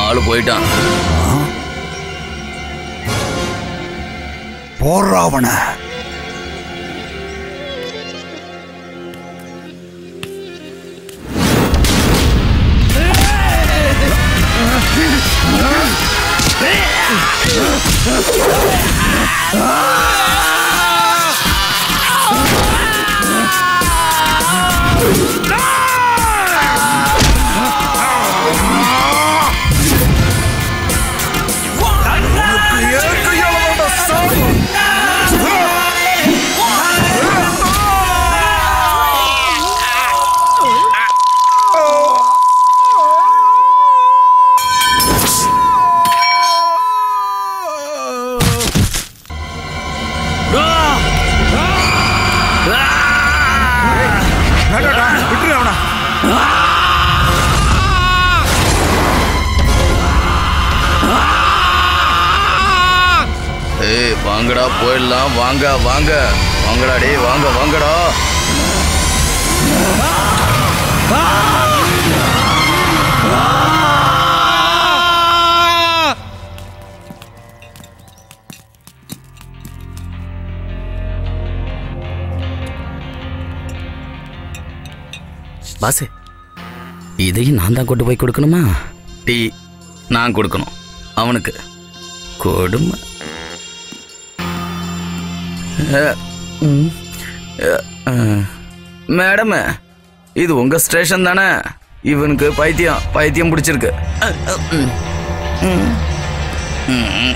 ஆளு போயிட்டான் போறாவன விட்டுரு அவனா ஏய் வாங்கடா போயிடலாம் வாங்க வாங்க வாங்கடா டேய் வாங்க வாங்கடா பாசு இதையும் நான் தான் கொண்டு போய் கொடுக்கணுமா டீ நான் கொடுக்கணும் அவனுக்கு கொடுமை மேடம் இது உங்க ஸ்டேஷன் தானே இவனுக்கு பைத்தியம் பைத்தியம் பிடிச்சிருக்கு அஹ், அஹ், ம். ம். ம்.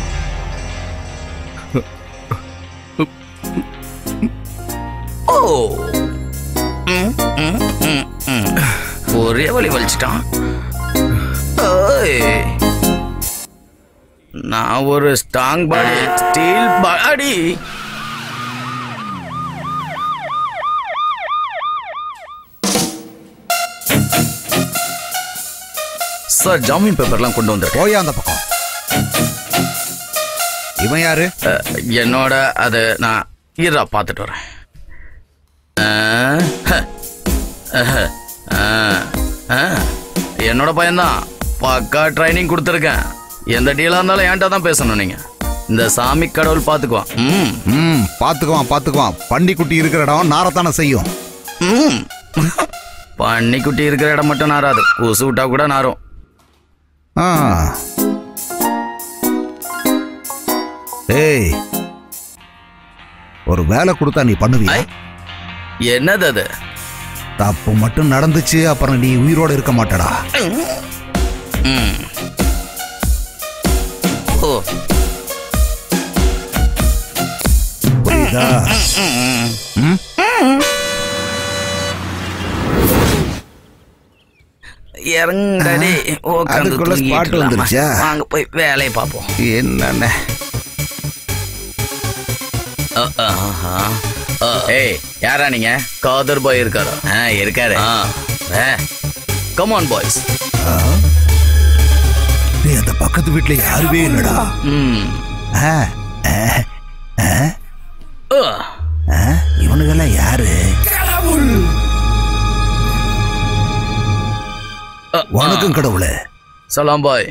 ஓ ம், ம், ம், ம். ஒரே வழி வலிச்சிட்டான் ஓய். நான் ஒரு strong body steel body sir ஜாமீன் பேப்பர்லாம் கொண்டு வந்துட்டேன் போயா அந்த பக்கம் இவன் யாரு அஹ், என்னோட அது நான் இரா பார்த்துட்டு வரேன் அஹ், ஹ, அஹ், அஹ், அஹ். என்னோட பையன்தான் பக்கா ட்ரைனிங் கொடுத்துருக்கேன் எந்த டீலாக இருந்தாலும் என்கிட்ட தான் பேசணும் நீங்க இந்த சாமி கடவுள் பார்த்துக்குவான் ம் ம் பாத்துக்குவான் பாத்துக்குவான் பண்டிக்குட்டி இருக்கிற இடம் நாரத்தானே செய்யும் ம் பன்னிக்குட்டி இருக்கிற இடம் மட்டும் நாராது கொசு விட்டா கூட நாரும் ஆ. ஏய் ஒரு வேலை கொடுத்தா நீ பண்ணுவியா ஐ. என்னது அது தப்பு மட்டும் நடந்துச்சு அப்புறம் நீ உயிரோட இருக்க மாட்டடா ம் ஓ புரியுதா ம்? இறங்கடி உட்காந்து அதுக்குள்ள spot வந்துருச்சா? வாங்க போய் வேலையை பார்ப்போம் என்னண்ணே ஏய் யாரா நீங்க காதர் பாய் இருக்காரா ஆ இருக்காரு கமான் பாய்ஸ் நீ அந்த பக்கத்து வீட்டுல யாருமே இல்லடா ம் ஆ, ஆ, ஆ, ஆ. ஆ, இவனுங்கெல்லாம் யாரு ஆ, வணக்கம் கடவுளே சலாம் பாய்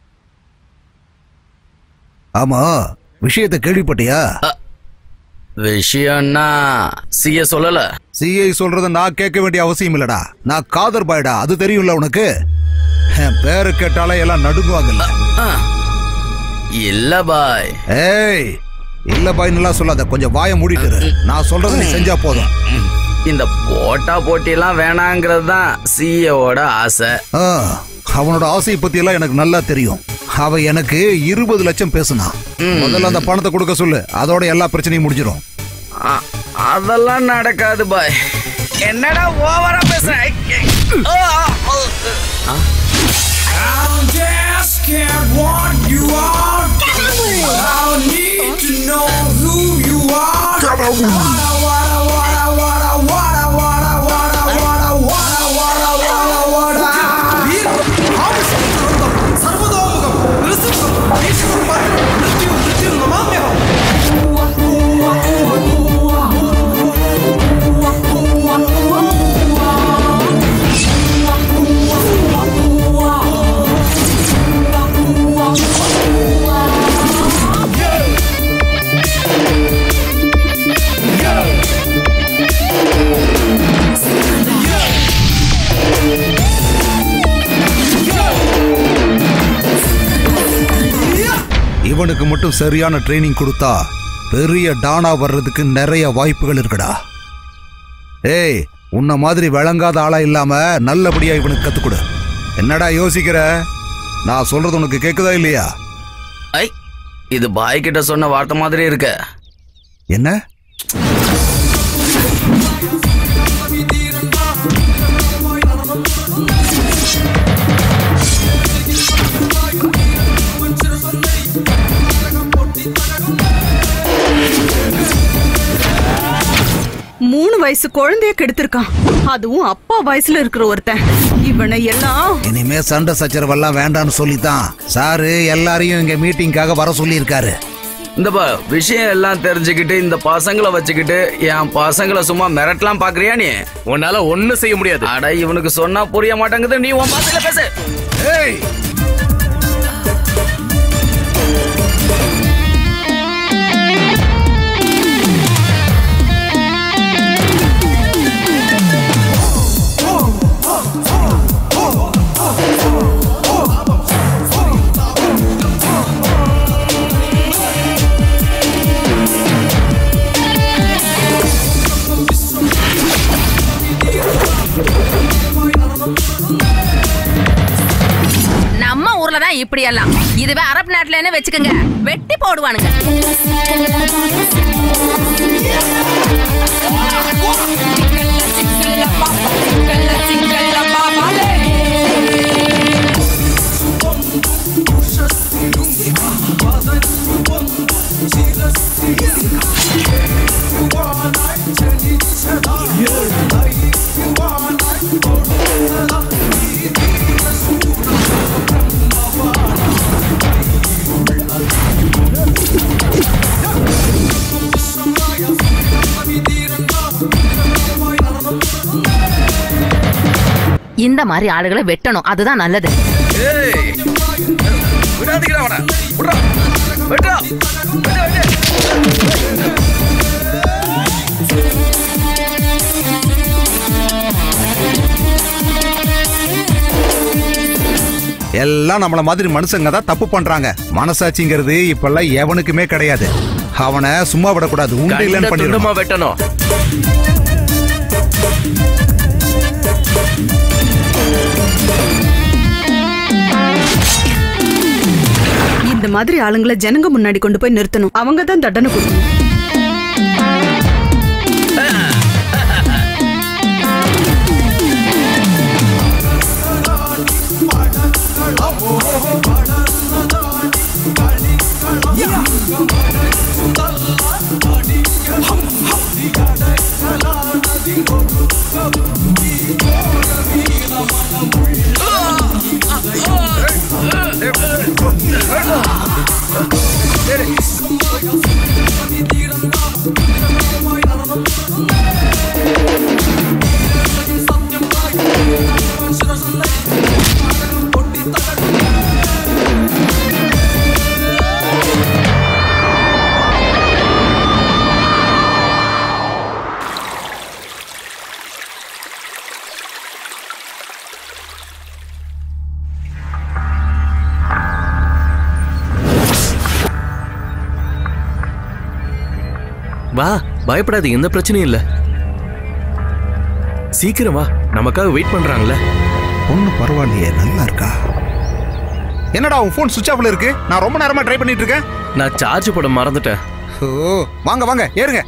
ஆமா விஷயத்தை கேள்விப்பட்டியா விஷயம்னா சிய சொல்லல சிஐ சொல்றத நான் கேட்க வேண்டிய அவசியம் இல்லடா நான் காதர் பாய்டா அது தெரியும்ல உனக்கு என் பேரு கேட்டாலே எல்லாம் நடுங்குவாங்கல்ல ஆ. இல்ல பாய் ஏய் இல்ல பாய்னுலாம் சொல்லாத கொஞ்சம் வாயை மூடிட்டு இரு. நான் சொல்றத நீ செஞ்சா போதும் இந்த போட்டா போட்டிலாம் வேணாங்கிறது தான் சிஏவோட ஆசை ஆ, அவனோட ஆசையை பத்தி எல்லாம் எனக்கு நல்லா தெரியும் அவ எனக்கு இருபது லட்சம் பேசுனான் முதல்ல அந்த பணத்தை கொடுக்க சொல்லு அதோட எல்லா பிரச்சனையும் முடிஞ்சிடும் அ- அதெல்லாம் நடக்காது பாய் என்னடா ஓவரா பேசுற ஆ, ஆ, ஆ. I'm just scared what you are. I need to know who you are. Wada, wada, wada, wada, wada, wada, wada, wada, wada, wada, wada, wada. வீரம், ஆவேசம், துரந்தம், சர்வதோமுகம், நிருசிம்ஹம், ஈஸ்வரம் மரணம், மிருத்யு, மிருத்யு நமாம்யகம். இவனுக்கு மட்டும் சரியான ட்ரைனிங் கொடுத்தா பெரிய டானா வர்றதுக்கு நிறைய வாய்ப்புகள் இருக்குடா ஏய் உன்ன மாதிரி விளங்காத ஆளா இல்லாம நல்லபடியா இவனுக்கு கத்துக் கொடு என்னடா யோசிக்கிற நான் சொல்றது உனக்கு கேக்குதா இல்லையா ஐ இது பாய் கிட்ட சொன்ன வார்த்தை மாதிரி இருக்கு என்ன மூணு வயசு குழந்தைய கெடுத்திருக்கான் அதுவும் அப்பா வயசுல இருக்கிற ஒருத்தன் இவனை எல்லாம் இனிமே சண்டை சச்சரவெல்லாம் வேண்டாம்னு சொல்லித்தான் சாரு எல்லாரையும் இங்க மீட்டிங்காக வர சொல்லியிருக்காரு இந்த பா விஷயம் எல்லாம் தெரிஞ்சுக்கிட்டு இந்த பசங்களை வச்சுக்கிட்டு என் பசங்களை சும்மா மிரட்டலாம் பாக்குறியா நீ உன்னால ஒண்ணும் செய்ய முடியாது அட இவனுக்கு சொன்னா புரிய மாட்டேங்குது நீ உன் பாசையில பேசு ஏய் நம்ம ஊர்ல தான் இப்படி எல்லாம் இதுவே அரபு நாட்டுலன்னு வச்சுக்கோங்க வெட்டி போடுவானுங்க இந்த மாதிரி ஆளுகளை வெட்டணும் அதுதான் நல்லது ஏய் விடாதீங்கடா அவனை விட்றா விட்றா விட்டு விட்டு எல்லாம் நம்மள மாதிரி மனுஷங்க தான் தப்பு பண்றாங்க மனசாட்சிங்கிறது இப்பெல்லாம் எவனுக்குமே கிடையாது அவனை சும்மா விடக்கூடாது உண்டு கண்ட இல்லைன்னு துண்டமா பண்ணிடணும் வெட்டணும் இந்த மாதிரி ஆளுங்களை ஜனங்க முன்னாடி கொண்டு போய் நிறுத்தணும் அவங்க தான் தண்டனை கொடுக்கணும் வா பயப்படாத எந்த பிரச்சனையும் இல்ல சீக்கிரம் வா நமக்காக வெயிட் பண்றாங்கல்ல பொண்ணு பரவாயில்லையே நல்லா இருக்கா என்னடா உன் ஃபோன் சுவிட்ச் ஆஃப்ல இருக்கு நான் ரொம்ப நேரமா ட்ரை பண்ணிட்டு இருக்கேன் நான் சார்ஜ் போட மறந்துட்டேன் ஓ வாங்க வாங்க ஏறுங்க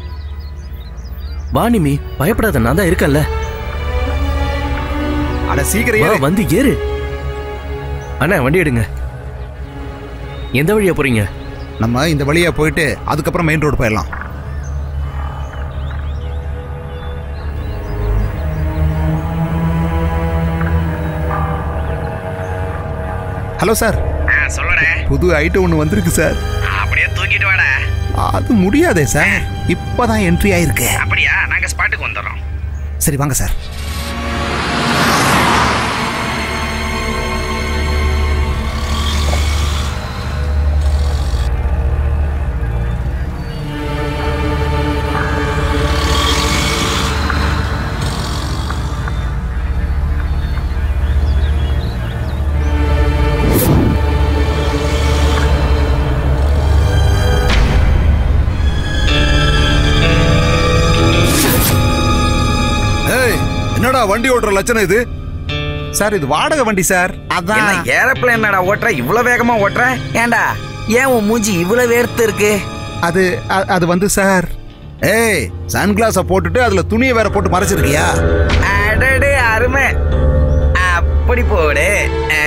வா நிமி பயப்படாத நான் தான் இருக்கேன்ல அட சீக்கிரம் வா ஏறு வந்து ஏறு அண்ணா வண்டி எடுங்க எந்த வழியா போறீங்க நம்ம இந்த வழியா போயிட்டு அதுக்கப்புறம் மெயின் ரோடு போயிடலாம் ஹலோ சார் சொல்லுடே புது ஐட்டம் ஒன்று வந்திருக்கு சார் அப்படியே தூக்கிட்டு வாடா அது முடியாதே சார் இப்பதான் என்ட்ரி ஆயிருக்கு அப்படியா நாங்க ஸ்பாட்டுக்கு வந்துடுறோம் சரி வாங்க சார் வண்டி ஓட்டுற லட்சணம் இது சார் இது வாடகை வண்டி சார் என்ன அதான் ஏரோப்ளேன் என்னடா ஓட்டுற இவ்வளவு வேகமா ஓட்டுற ஏன்டா ஏன் உன் மூஞ்சி இவ்வளவு வேர்த்து இருக்கு அது அ- அது வந்து சார் ஏய் சன்கிளாஸ போட்டுட்டு அதுல துணியை வேற போட்டு மறைச்சிருக்கியா அடடே அருமை அப்படி போடு ஆ.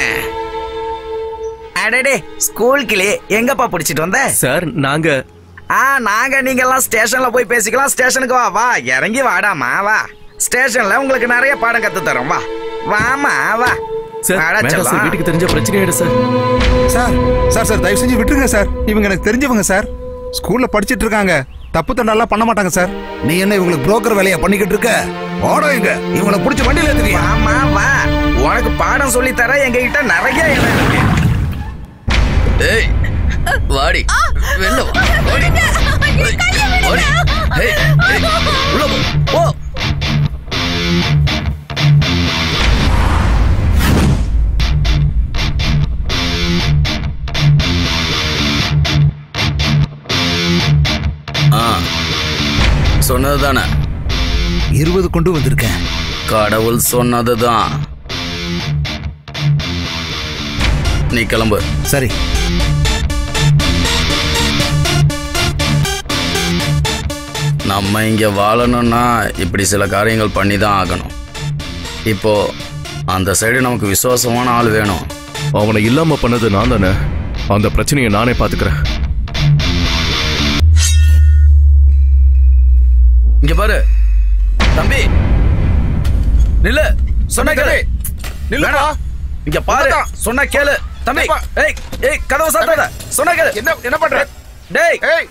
அடடே ஸ்கூல் கிளி எங்கப்பா பிடிச்சிட்டு வந்த சார் நாங்க ஆ நாங்க நீங்க எல்லாம் ஸ்டேஷன்ல போய் பேசிக்கலாம் ஸ்டேஷனுக்கு வா வா இறங்கி வாடாமா வா ஸ்டேஷன்ல உங்களுக்கு நிறைய பாடம் கத்து தரோம் வா வாமா வா சார் வாடா வேண்டாம் சார் செல்லம். வீட்டுக்கு தெரிஞ்ச பிரச்சனை ஆயிடும் சார் சார் சார் சார் தயவு செஞ்சு விட்டுருங்க சார் இவங்க எனக்கு தெரிஞ்சவங்க சார் ஸ்கூல்ல படிச்சிட்டு இருக்காங்க தப்பு தண்டெல்லாம் பண்ண மாட்டாங்க சார் நீ என்ன இவங்களுக்கு புரோக்கர் வேலையா பண்ணிக்கிட்டு இருக்க ஓட இங்க இவங்களை பிடிச்ச வண்டியில ஏத்துறியா வாமா வா உனக்கு பாடம் சொல்லி தர எங்க கிட்ட நிறைய இடம் இருக்கு ஏய் வாடி வெளில வா வாடி ஏய், வாடி ஏய், ஏய், உள்ள போ போ ஆ சொன்னது தானே இருபது கொண்டு வந்திருக்கேன் கடவுள் சொன்னதுதான் நீ கிளம்பு சரி நம்ம இங்க வாழணும்னா இப்படி சில காரியங்கள் பண்ணி தான் ஆகணும் இப்போ அந்த சைடு நமக்கு விசுவாசமான ஆள் வேணும் அவனை இல்லாம பண்ணது நான் தானே அந்த பிரச்சனையை நானே பாத்துக்கிறேன் இங்க பாரு தம்பி நில்லு சொன்ன கேளு நில்லுப்பா இங்க பாரு உன்னதான். சொன்ன கேளு தம்பி என்னப்பா? ஏய் ஏய் கதவு சாத்தாத சொன்ன கேளு என்ன என்ன பண்ற டேய் ஏய்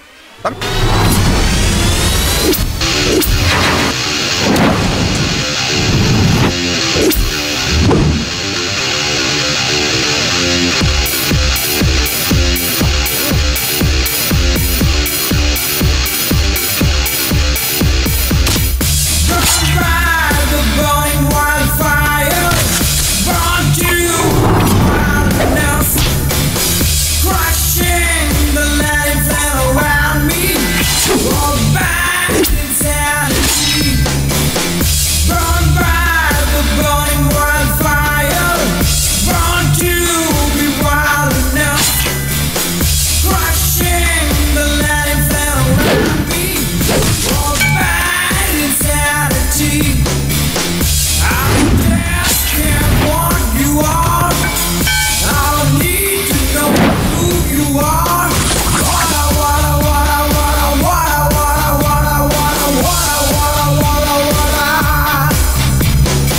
By the burning wildfire, brought you wildness, crushing the life around me. All by insanity, burned by the burning wildfire, brought you be wild enough, crushing the life around me. All by insanity. I just can't want you are. I don't need to know who you are. Wada, wada, wada, wada, wada, wada, wada, wada, wada, wada, wada, wada.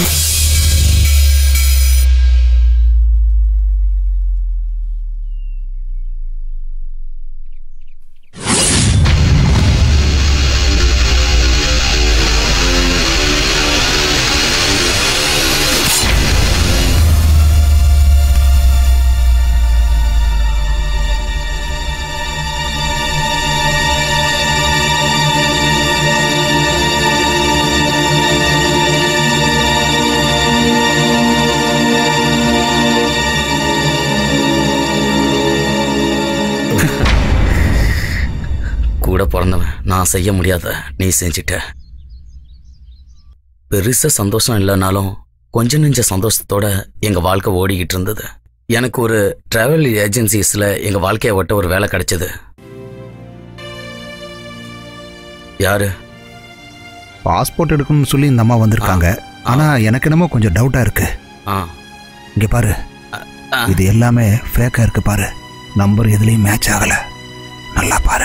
கூட பிறந்தவன் நான் செய்ய முடியாத நீ செஞ்சிட்ட பெருசா சந்தோஷம் இல்லைனாலும் கொஞ்ச நெஞ்ச சந்தோஷத்தோட எங்க வாழ்க்கை ஓடிக்கிட்டு இருந்தது எனக்கு ஒரு டிராவல் ஏஜென்சிஸ்ல எங்க வாழ்க்கையை ஒட்ட ஒரு வேலை கிடைச்சது யாரு பாஸ்போர்ட் எடுக்கணும்னு சொல்லி இந்த அம்மா வந்திருக்காங்க ஆனா எனக்கு என்னமோ கொஞ்சம் டவுட்டா இருக்கு ஆ இங்க பாரு ஆ. இது எல்லாமே ஃபேக்கா இருக்கு பாரு நம்பர் எதுலயும் மேட்ச் ஆகல நல்லா பாரு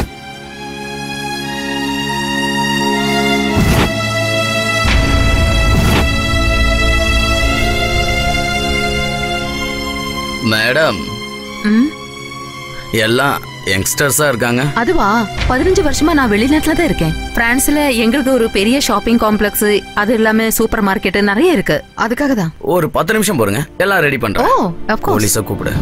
மேடம் ம் எல்லாம் யங்ஸ்டர்ஸா இருக்காங்க அதுவா பதினஞ்சு வருஷமா நான் வெளிநாட்டுல தான் இருக்கேன் பிரான்ஸ்ல எங்களுக்கு ஒரு பெரிய ஷாப்பிங் காம்ப்ளெக்ஸ் அது இல்லாம சூப்பர் மார்க்கெட் நிறைய இருக்கு அதுக்காக தான் ஒரு பத்து நிமிஷம் போருங்க எல்லாம் ரெடி ஓ பண்றேன் of course போலீஸ கூப்பிடு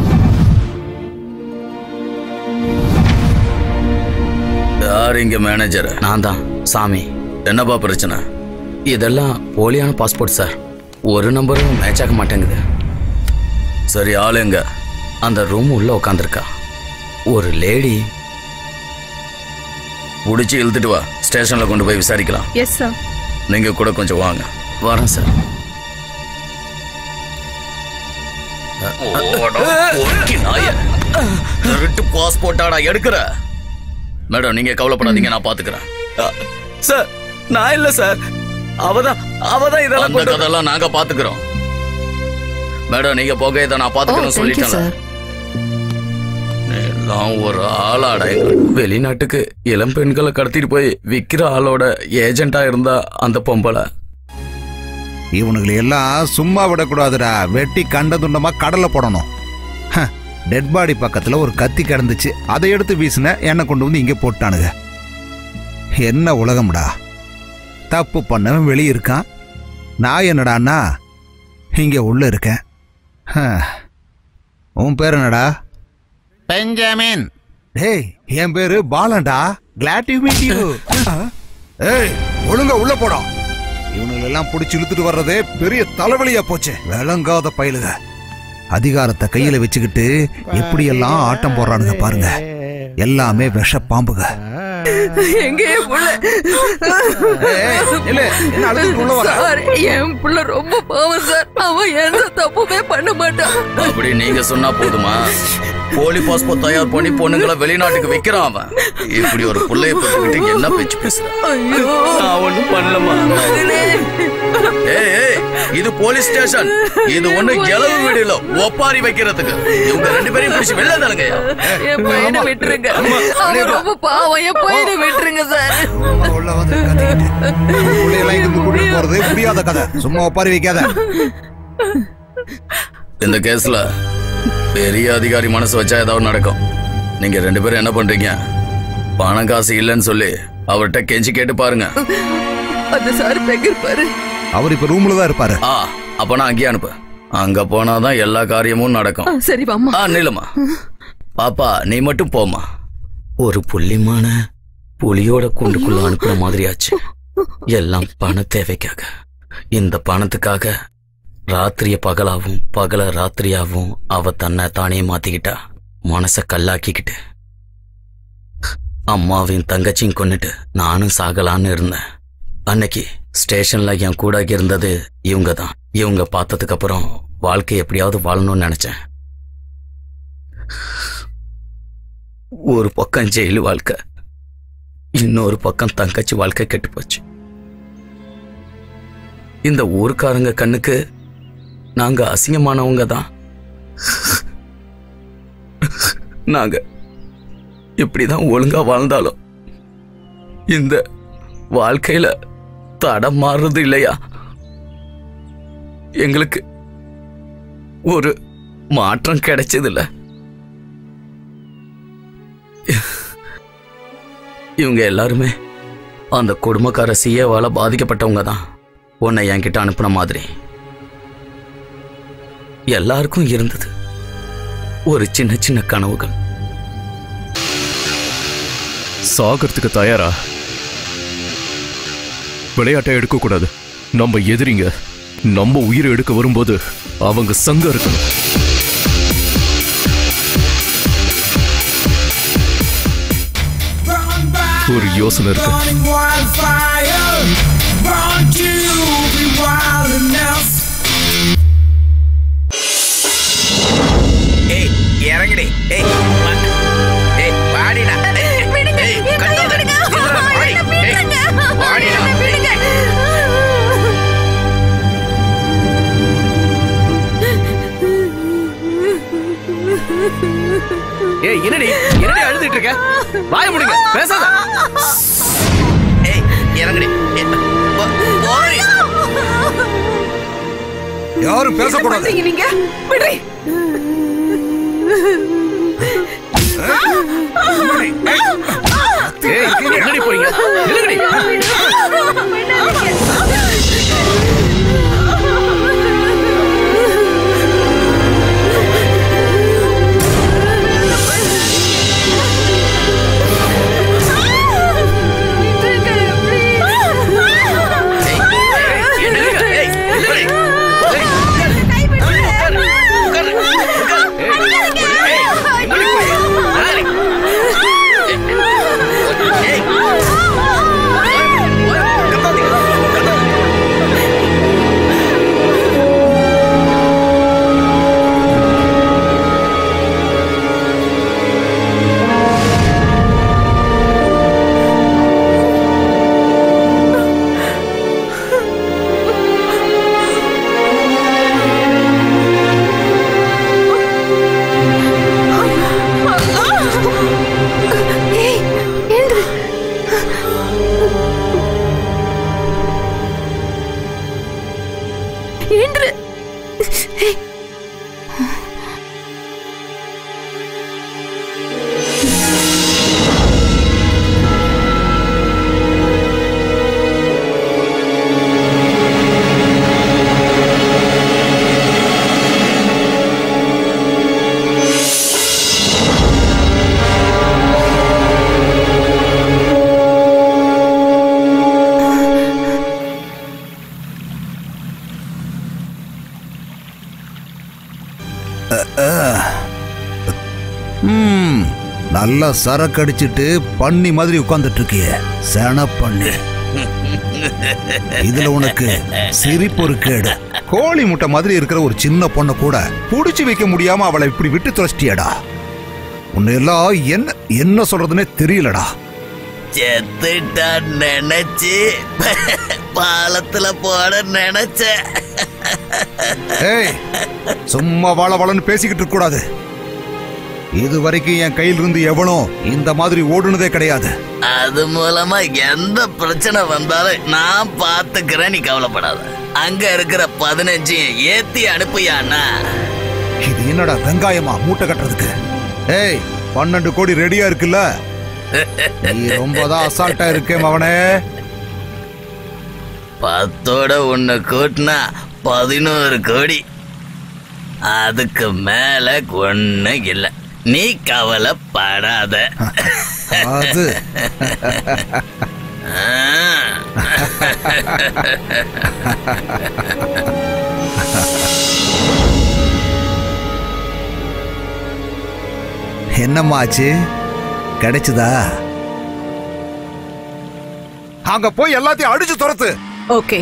யார் இங்க மேனேஜர் நான் தான் சாமி என்னப்பா பிரச்சனை இதெல்லாம் போலியான பாஸ்போர்ட் சார் ஒரு நம்பரும் மேட்ச் ஆக மாட்டேங்குது சரி ஆளுங்க அந்த ரூம் உள்ள உட்காந்துருக்கா ஒரு லேடி புடிச்சு இழுத்துட்டு வா ஸ்டேஷன்ல கொண்டு போய் விசாரிக்கலாம் எஸ் சார் நீங்க கூட கொஞ்சம் வாங்க வரேன் சார் திருட்டு பாஸ்போர்ட்டாடா எடுக்கிற மேடம் நீங்க கவலைப்படாதீங்க நான் பாத்துக்கிறேன் சார் நான் இல்ல சார் அவதான் அவதான் இதெல்லாம் அந்த கொண்டு கதெல்லாம் நாங்க பாத்துக்கிறோம் மேடம் நீங்க போக இதை நான் ஓ பாத்துக்கிறேன் தேங்க்யூ சொல்லிட்டேன் சார் எல்லாம் ஒரு ஆளாடா வெளிநாட்டுக்கு இளம் பெண்களை கடத்திட்டு போய் விக்கிற ஆளோட ஏஜென்ட்டா இருந்தா அந்த பொம்பளை இவனுங்களை எல்லாம் சும்மா விடக்கூடாதுடா வெட்டி கண்ட துண்டமா கடல்ல போடணும் டெட் பாடி பக்கத்துல ஒரு கத்தி கிடந்துச்சு அதை எடுத்து வீசின என்னை கொண்டு வந்து இங்க போட்டானுங்க என்ன உலகம்டா தப்பு பண்ணவன் வெளியே இருக்கான் நான் என்னடான்னா இங்க உள்ள இருக்கேன் ஹ. உன் பேர் என்னடா பெஞ்சமின் டேய் என் பேரு பாலன்டா glad to meet you ஏய் ஒழுங்கா உள்ள போடா இவனுங்களை எல்லாம் பிடிச்சி இழுத்துட்டு வர்றதே பெரிய தலைவலியா போச்சு விளங்காத பயலுக அதிகாரத்தை கையில வச்சுக்கிட்டு எப்படியெல்லாம் ஆட்டம் போடுறானுங்க பாருங்க எல்லாமே விஷ பாம்புக எங்க என் புள்ள ஏய், நில்லு. என்ன அழுதுட்டு உள்ள வர? சார் என் புள்ள ரொம்ப பாவம் சார் அவன் எந்த தப்புமே பண்ண மாட்டான் அப்படி நீங்க சொன்னா போதுமா போலி பாஸ்போர்ட் தயார் பண்ணி பொண்ணுங்களை வெளிநாட்டுக்கு வைக்கிறான் அவன் இப்படி ஒரு பிள்ளைய பெற்றுக்கிட்டு என்ன பேச்சு பேசுற ஐயோ நான் ஒண்ணும் பண்ணலமா மகனே. ஏய் ஏய் இது போலீஸ் ஸ்டேஷன் இது ஒண்ணு இளவு வீடு இல்ல ஒப்பாரி வைக்கிறதுக்கு இவங்க ரெண்டு பேரையும் பிடிச்சு வெளில தானுங்கய்யா என் பையனை விட்டுருங்க அவன் ரொம்ப பாவம் என் பையனை விட்டுருங்க சார் சும்மா உள்ள வந்து கத்திக்கிட்டு. புள்ளையெல்லாம் இங்கிருந்து கூட்டிட்டு போறது முடியாத கதை சும்மா ஒப்பாரி வைக்காத இந்த கேஸ்ல பெரிய அதிகாரி மனசு வச்சா ஏதாவது நடக்கும் நீங்க ரெண்டு பேரும் என்ன பண்றீங்க பணம் காசு இல்லைன்னு சொல்லி அவர்கிட்ட கெஞ்சி கேட்டு பாருங்க அந்த சார் எங்க இருப்பாரு அவர் இப்ப ரூம்ல தான் இருப்பாரு ஆ அப்ப நான் அங்கேயே அனுப்பு அங்க போனாதான் எல்லா காரியமும் நடக்கும் ஆ, சரி வாம்மா ஆ நில்லுமா பாப்பா நீ மட்டும் போமா ஒரு புள்ளிமான புலியோட கூண்டுக்குள்ள அனுப்புற மாதிரி ஆச்சு எல்லாம் பண தேவைக்காக இந்த பணத்துக்காக ராத்திரிய பகலாவும் பகல ராத்திரியாவும் அவ தன்னை தானே மாத்திக்கிட்டா மனச கல்லாக்கிக்கிட்டு அம்மாவையும் தங்கச்சியும் கொன்னுட்டு நானும் சாகலான்னு இருந்தேன் அன்னைக்கு ஸ்டேஷன்ல என் கூட இருந்தது இவங்க தான் இவங்க பார்த்ததுக்கு அப்புறம் வாழ்க்கை எப்படியாவது வாழணும்னு நினைச்சேன் ஒரு பக்கம் ஜெயில் வாழ்க்கை இன்னொரு பக்கம் தங்கச்சி வாழ்க்கை கெட்டு போச்சு இந்த ஊருக்காரங்க கண்ணுக்கு நாங்க அசிங்கமானவங்க தான் நாங்க இப்படிதான் ஒழுங்கா வாழ்ந்தாலும் இந்த வாழ்க்கையில தடம் மாறுறது இல்லையா எங்களுக்கு ஒரு மாற்றம் கிடைச்சதில்ல இவங்க எல்லாருமே அந்த குடும்பக்கார சிஏவால பாதிக்கப்பட்டவங்க தான் உன்னை என்கிட்ட அனுப்புன மாதிரி எல்லாருக்கும் இருந்தது ஒரு சின்ன சின்ன கனவுகள் சாகிறதுக்கு தயாரா விளையாட்டை எடுக்க கூடாது நம்ம எதிரிங்க நம்ம உயிரை எடுக்க வரும்போது அவங்க சங்கம் இருக்கணும் Burn back, ஒரு யோசனை இருக்கு burning wildfire. Born to be wild enough. ஏய் இறங்குடி ஏய் வா. ஏய் வாடிடா ஏய் கட்டாத இதுடா, வாடி. ஏய், வாடிடா ஏய் என்னடி என்னடி அழுதுட்டு இருக்க வாய முடிங்க பேசாத ஏய் இறங்குடி ஏய், போ- போடி. யாரும் பேசக்கூடாது பண்றீங்க நீங்க விடுறி ஏய் என்னடி போறீங்க நில்லுங்கடி ஏய், ஏய், என்னங்க? ஏய், போடி. ஏய், உட்காரு, உட்காரு, உட்காரு. ஏய், எங்கடி போய்? நாளை. ஏய், ஏய், ம், நல்லா சரக்கு அடிச்சிட்டு பண்ணி மாதிரி உட்கார்ந்துட்டு இருக்கிய சென பண்ணி இதுல உனக்கு சிரிப்பு ஒரு கேடு கோழி முட்டை மாதிரி இருக்கிற ஒரு சின்ன பொண்ணை கூட புடிச்சு வைக்க முடியாம அவளை இப்படி விட்டு துரஷ்டியடா உன்னை எல்லாம் என்ன என்ன சொல்றதுன்னே தெரியலடா செத்துட்டான் நினைச்சு பாலத்துல போட நினைச்ச ஏய் சும்மா வாழ வாழன்னு பேசிக்கிட்டு இருக்க கூடாது இது வரைக்கும் என் கையில் இருந்து எவனும் இந்த மாதிரி ஓடுனதே கிடையாது அது மூலமா எந்த பிரச்சனை வந்தாலும் நான் பாத்துக்கிறேன் நீ கவலைப்படாத அங்க இருக்கிற பதினஞ்சையும் ஏத்தி அனுப்புயாண்ணா இது என்னடா வெங்காயமா மூட்டை கட்டுறதுக்கு ஏய் பன்னெண்டு கோடி ரெடியா இருக்குல்ல நீ ரொம்பதான் அசால்ட்டா இருக்கேன் அவனே பத்தோட உன்னை கூட்டினா பதினோரு கோடி அதுக்கு மேல ஒண்ணு இல்ல நீ கவலைப்படாத அது என்னம்மா ஆச்சு கிடைச்சதா அங்க போய் எல்லாத்தையும் அடிச்சு துரத்து ஓகே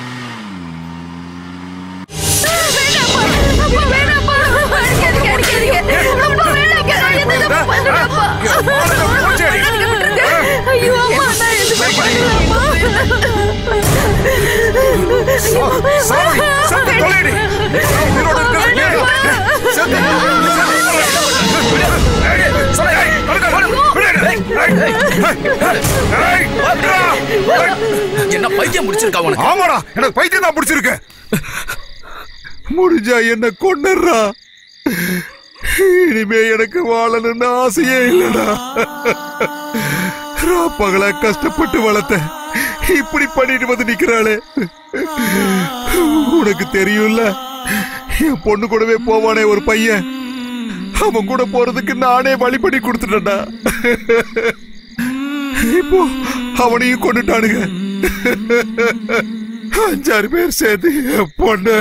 சாமி, செத்து தொலைடி. நான் உயிரோட இருக்கிறது கேளு. செத்து. ஏய், சாமி, ஏய், தடுக்காத. விடு. ஏய், ஏய், விட்றா. என்ன பைத்தியம் முடிச்சிருக்கா உனக்கு ஆமாடா எனக்கு பைத்தியம் தான் பிடிச்சிருக்கு முடிஞ்சா என்ன கொண்டுறா இனிமே எனக்கு வாழணும்னு ஆசையே இல்லடா ராப்பகலா கஷ்டப்பட்டு வளர்த்த இப்படி பண்ணிட்டு வந்து நிக்கிறாளே உனக்கு தெரியும்ல என் பொண்ணு கூடவே போவானே ஒரு பையன் அவன் கூட போறதுக்கு நானே வழி பண்ணி கொடுத்துட்டேன்டா இப்போ அவனையும் கொண்டுட்டானுங்க அஞ்சாறு பேர் சேர்த்து என் பொண்ணு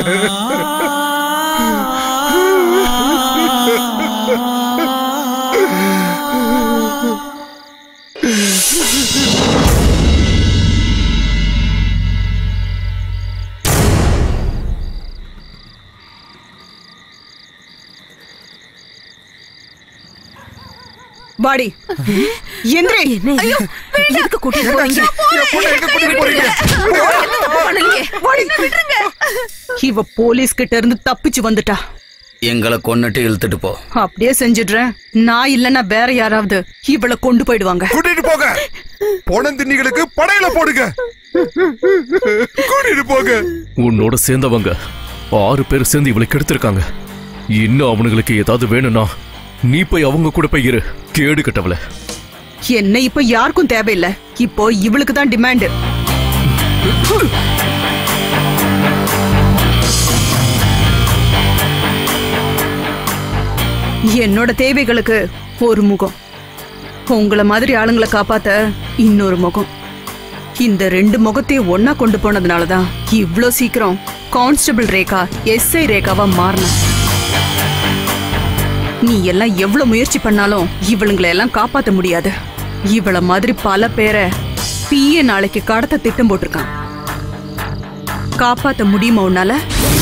வாடி எந்திரி ஐயோ எதுக்கு கூட்டிட்டு போறீங்க என் பொண்ணை எங்க கூட்டிட்டு போறீங்க வாடி. இவ போலீஸ் கிட்ட இருந்து தப்பிச்சு வந்துட்டா எங்களை கொன்னுட்டு இழுத்துட்டு போ அப்படியே செஞ்சிடுறேன் நான் இல்லன்னா வேற யாராவது இவள கொண்டு போயிடுவாங்க கூட்டிட்டு போங்க பொணந்தின்னிகளுக்கு படையில போடுங்க கூட்டிட்டு போங்க உன்னோட சேர்ந்தவங்க ஆறு பேர் சேர்ந்து இவளை கெடுத்திருக்காங்க இன்னும் அவனுங்களுக்கு ஏதாவது வேணும்னா நீ போய் அவங்க கூட போய் இரு கேடு கட்டவள என்ன இப்ப யாருக்கும் தேவையில்லை இப்போ இவளுக்கு தான் டிமாண்ட் என்னோட தேவைகளுக்கு ஒரு முகம் உங்கள மாதிரி ஆளுங்களை காப்பாத்த இன்னொரு முகம் இந்த ரெண்டு முகத்தையும் ஒன்னா கொண்டு போனதுனால தான் இவ்ளோ சீக்கிரம் கான்ஸ்டபிள் ரேகா எஸ்ஐ ரேகாவா மாறின நீ எல்லாம் எவ்வளவு முயற்சி பண்ணாலும் இவளுங்களை எல்லாம் காப்பாத்த முடியாது இவள மாதிரி பல பேரை பிஏ நாளைக்கு கடத்த திட்டம் போட்டிருக்கான் காப்பாத்த முடியுமா உன்னால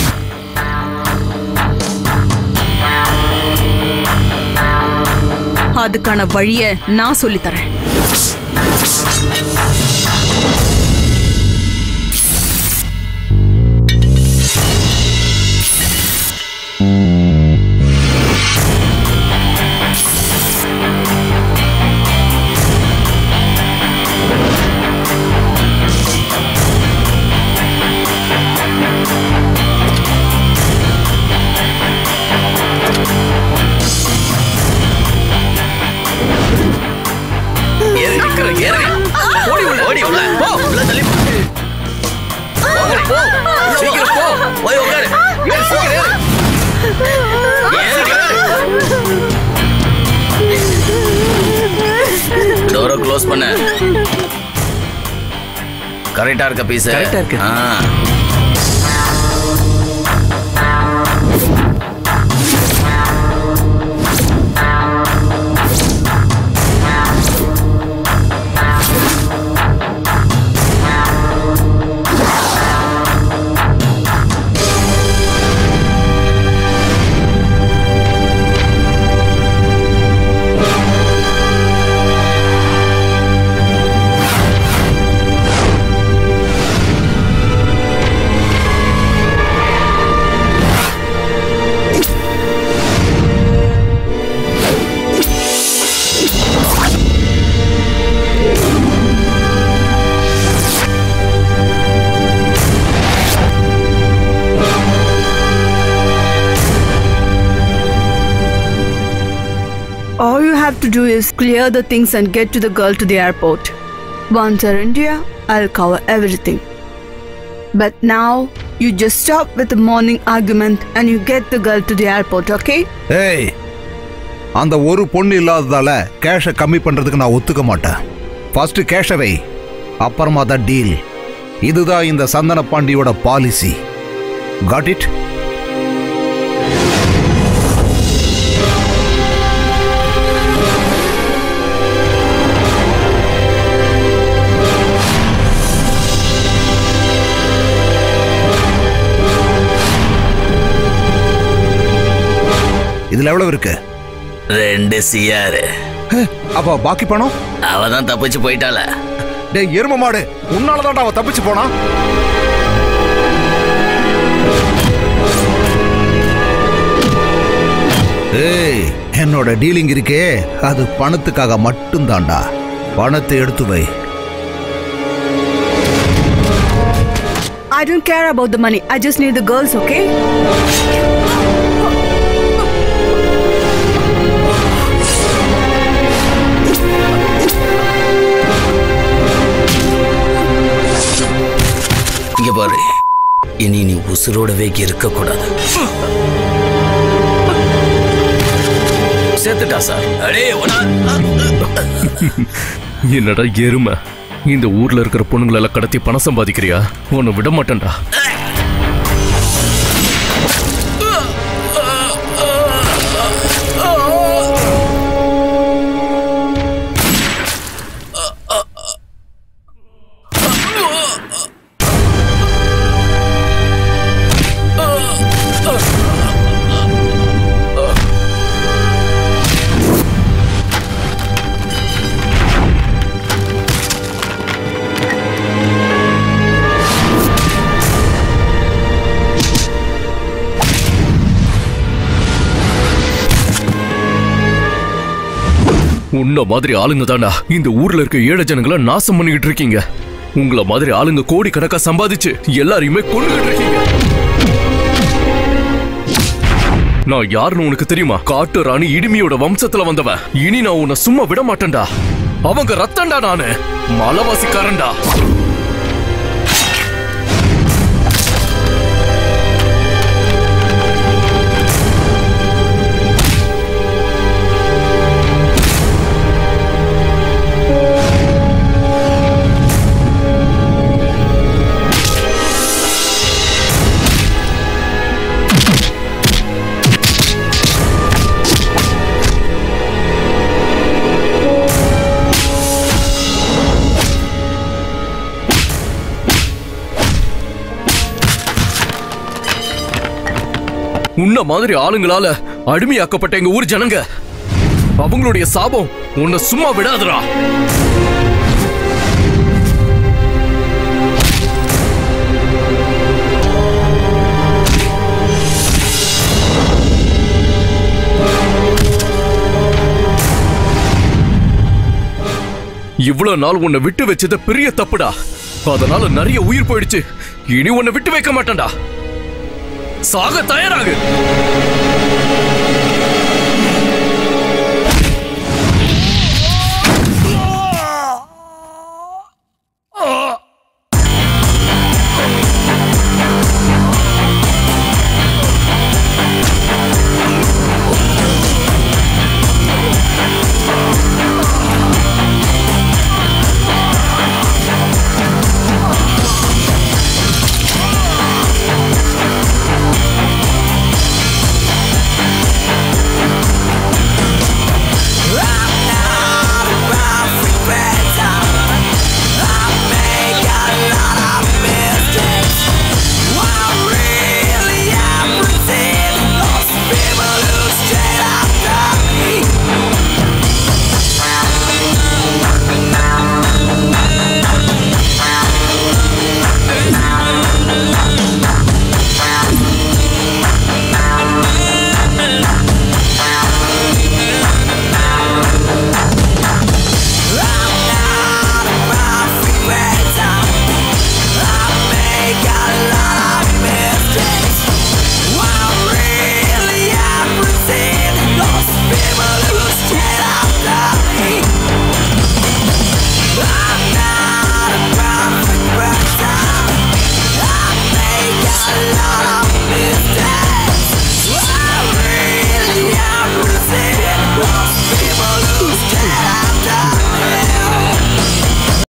அதுக்கான வழிய நான் சொல்லித் தரேன் ஏறு நிக்கிற ஏறு ஓடி உள்ள ஓடி உள்ள போ உள்ள தள்ளி போ. போங்க, போ சீக்கிரம் போ போய் உட்காரு ஏறு, சீக்கிரம் ஏறு டோரை க்ளோஸ் பண்ண கரெக்டா இருக்க பீஸ் Correct ஆ இருக்கு. ஆ have to do is clear the things and get to the girl to the airport. Once you're in India, I'll cover everything. But now, you just stop with the morning argument and you get the girl to the airport, okay? ஏய் அந்த ஒரு பொண்ணு இல்லாததால கேஷை கம்மி பண்றதுக்கு நான் ஒத்துக்க மாட்டேன் ஃபர்ஸ்ட் கேஷை வை அப்புறமா தான் டீல் இதுதான் இந்த சந்தன பாண்டியோட பாலிசி காட் இட் இதுல எவ்வளவு இருக்கு ரெண்டு சியாரு அப்ப பாக்கி பணம் அவ தான் தப்பிச்சு போயிட்டாள டேய் எரும மாடு உன்னாலதான் அவ தப்பிச்சு போனா ஏய் என்னோட டீலிங் இருக்கே அது பணத்துக்காக மட்டும்தான்டா பணத்தை எடுத்து வை I don't care about the money. I just need the girls, okay? இங்க பாரு இனி நீ உசுரோடவே இருக்க கூடாது செத்துட்டா சார் அடே உனா என்னடா எருமை இந்த ஊர்ல இருக்கிற பொண்ணுங்களெல்லாம் கடத்தி பணம் சம்பாதிக்கிறியா உன்னை விட மாட்டேன்டா உன்ன மாதிரி ஆளுங்க தாண்டா இந்த ஊர்ல இருக்க ஏழை ஜனங்களை நாசம் பண்ணிக்கிட்டு இருக்கீங்க உங்கள மாதிரி ஆளுங்க கோடி கணக்கா சம்பாதிச்சு எல்லாரையுமே கொண்டுகிட்டு இருக்கீங்க நான் யாருன்னு உனக்கு தெரியுமா காட்டு ராணி இடிமியோட வம்சத்துல வந்தவன் இனி நான் உன்னை சும்மா விட மாட்டேன்டா அவங்க ரத்தம்டா நானு மலவாசிக்காரன்டா உன்ன மாதிரி ஆளுங்களால அடிமையாக்கப்பட்ட எங்க ஊர் ஜனங்க அவங்களுடைய சாபம் உன்னை சும்மா விடாதுடா இவ்வளவு நாள் உன்னை விட்டு வச்சது பெரிய தப்புடா அதனால நிறைய உயிர் போயிடுச்சு இனி உன்னை விட்டு வைக்க மாட்டேன்டா சாக தயாராகு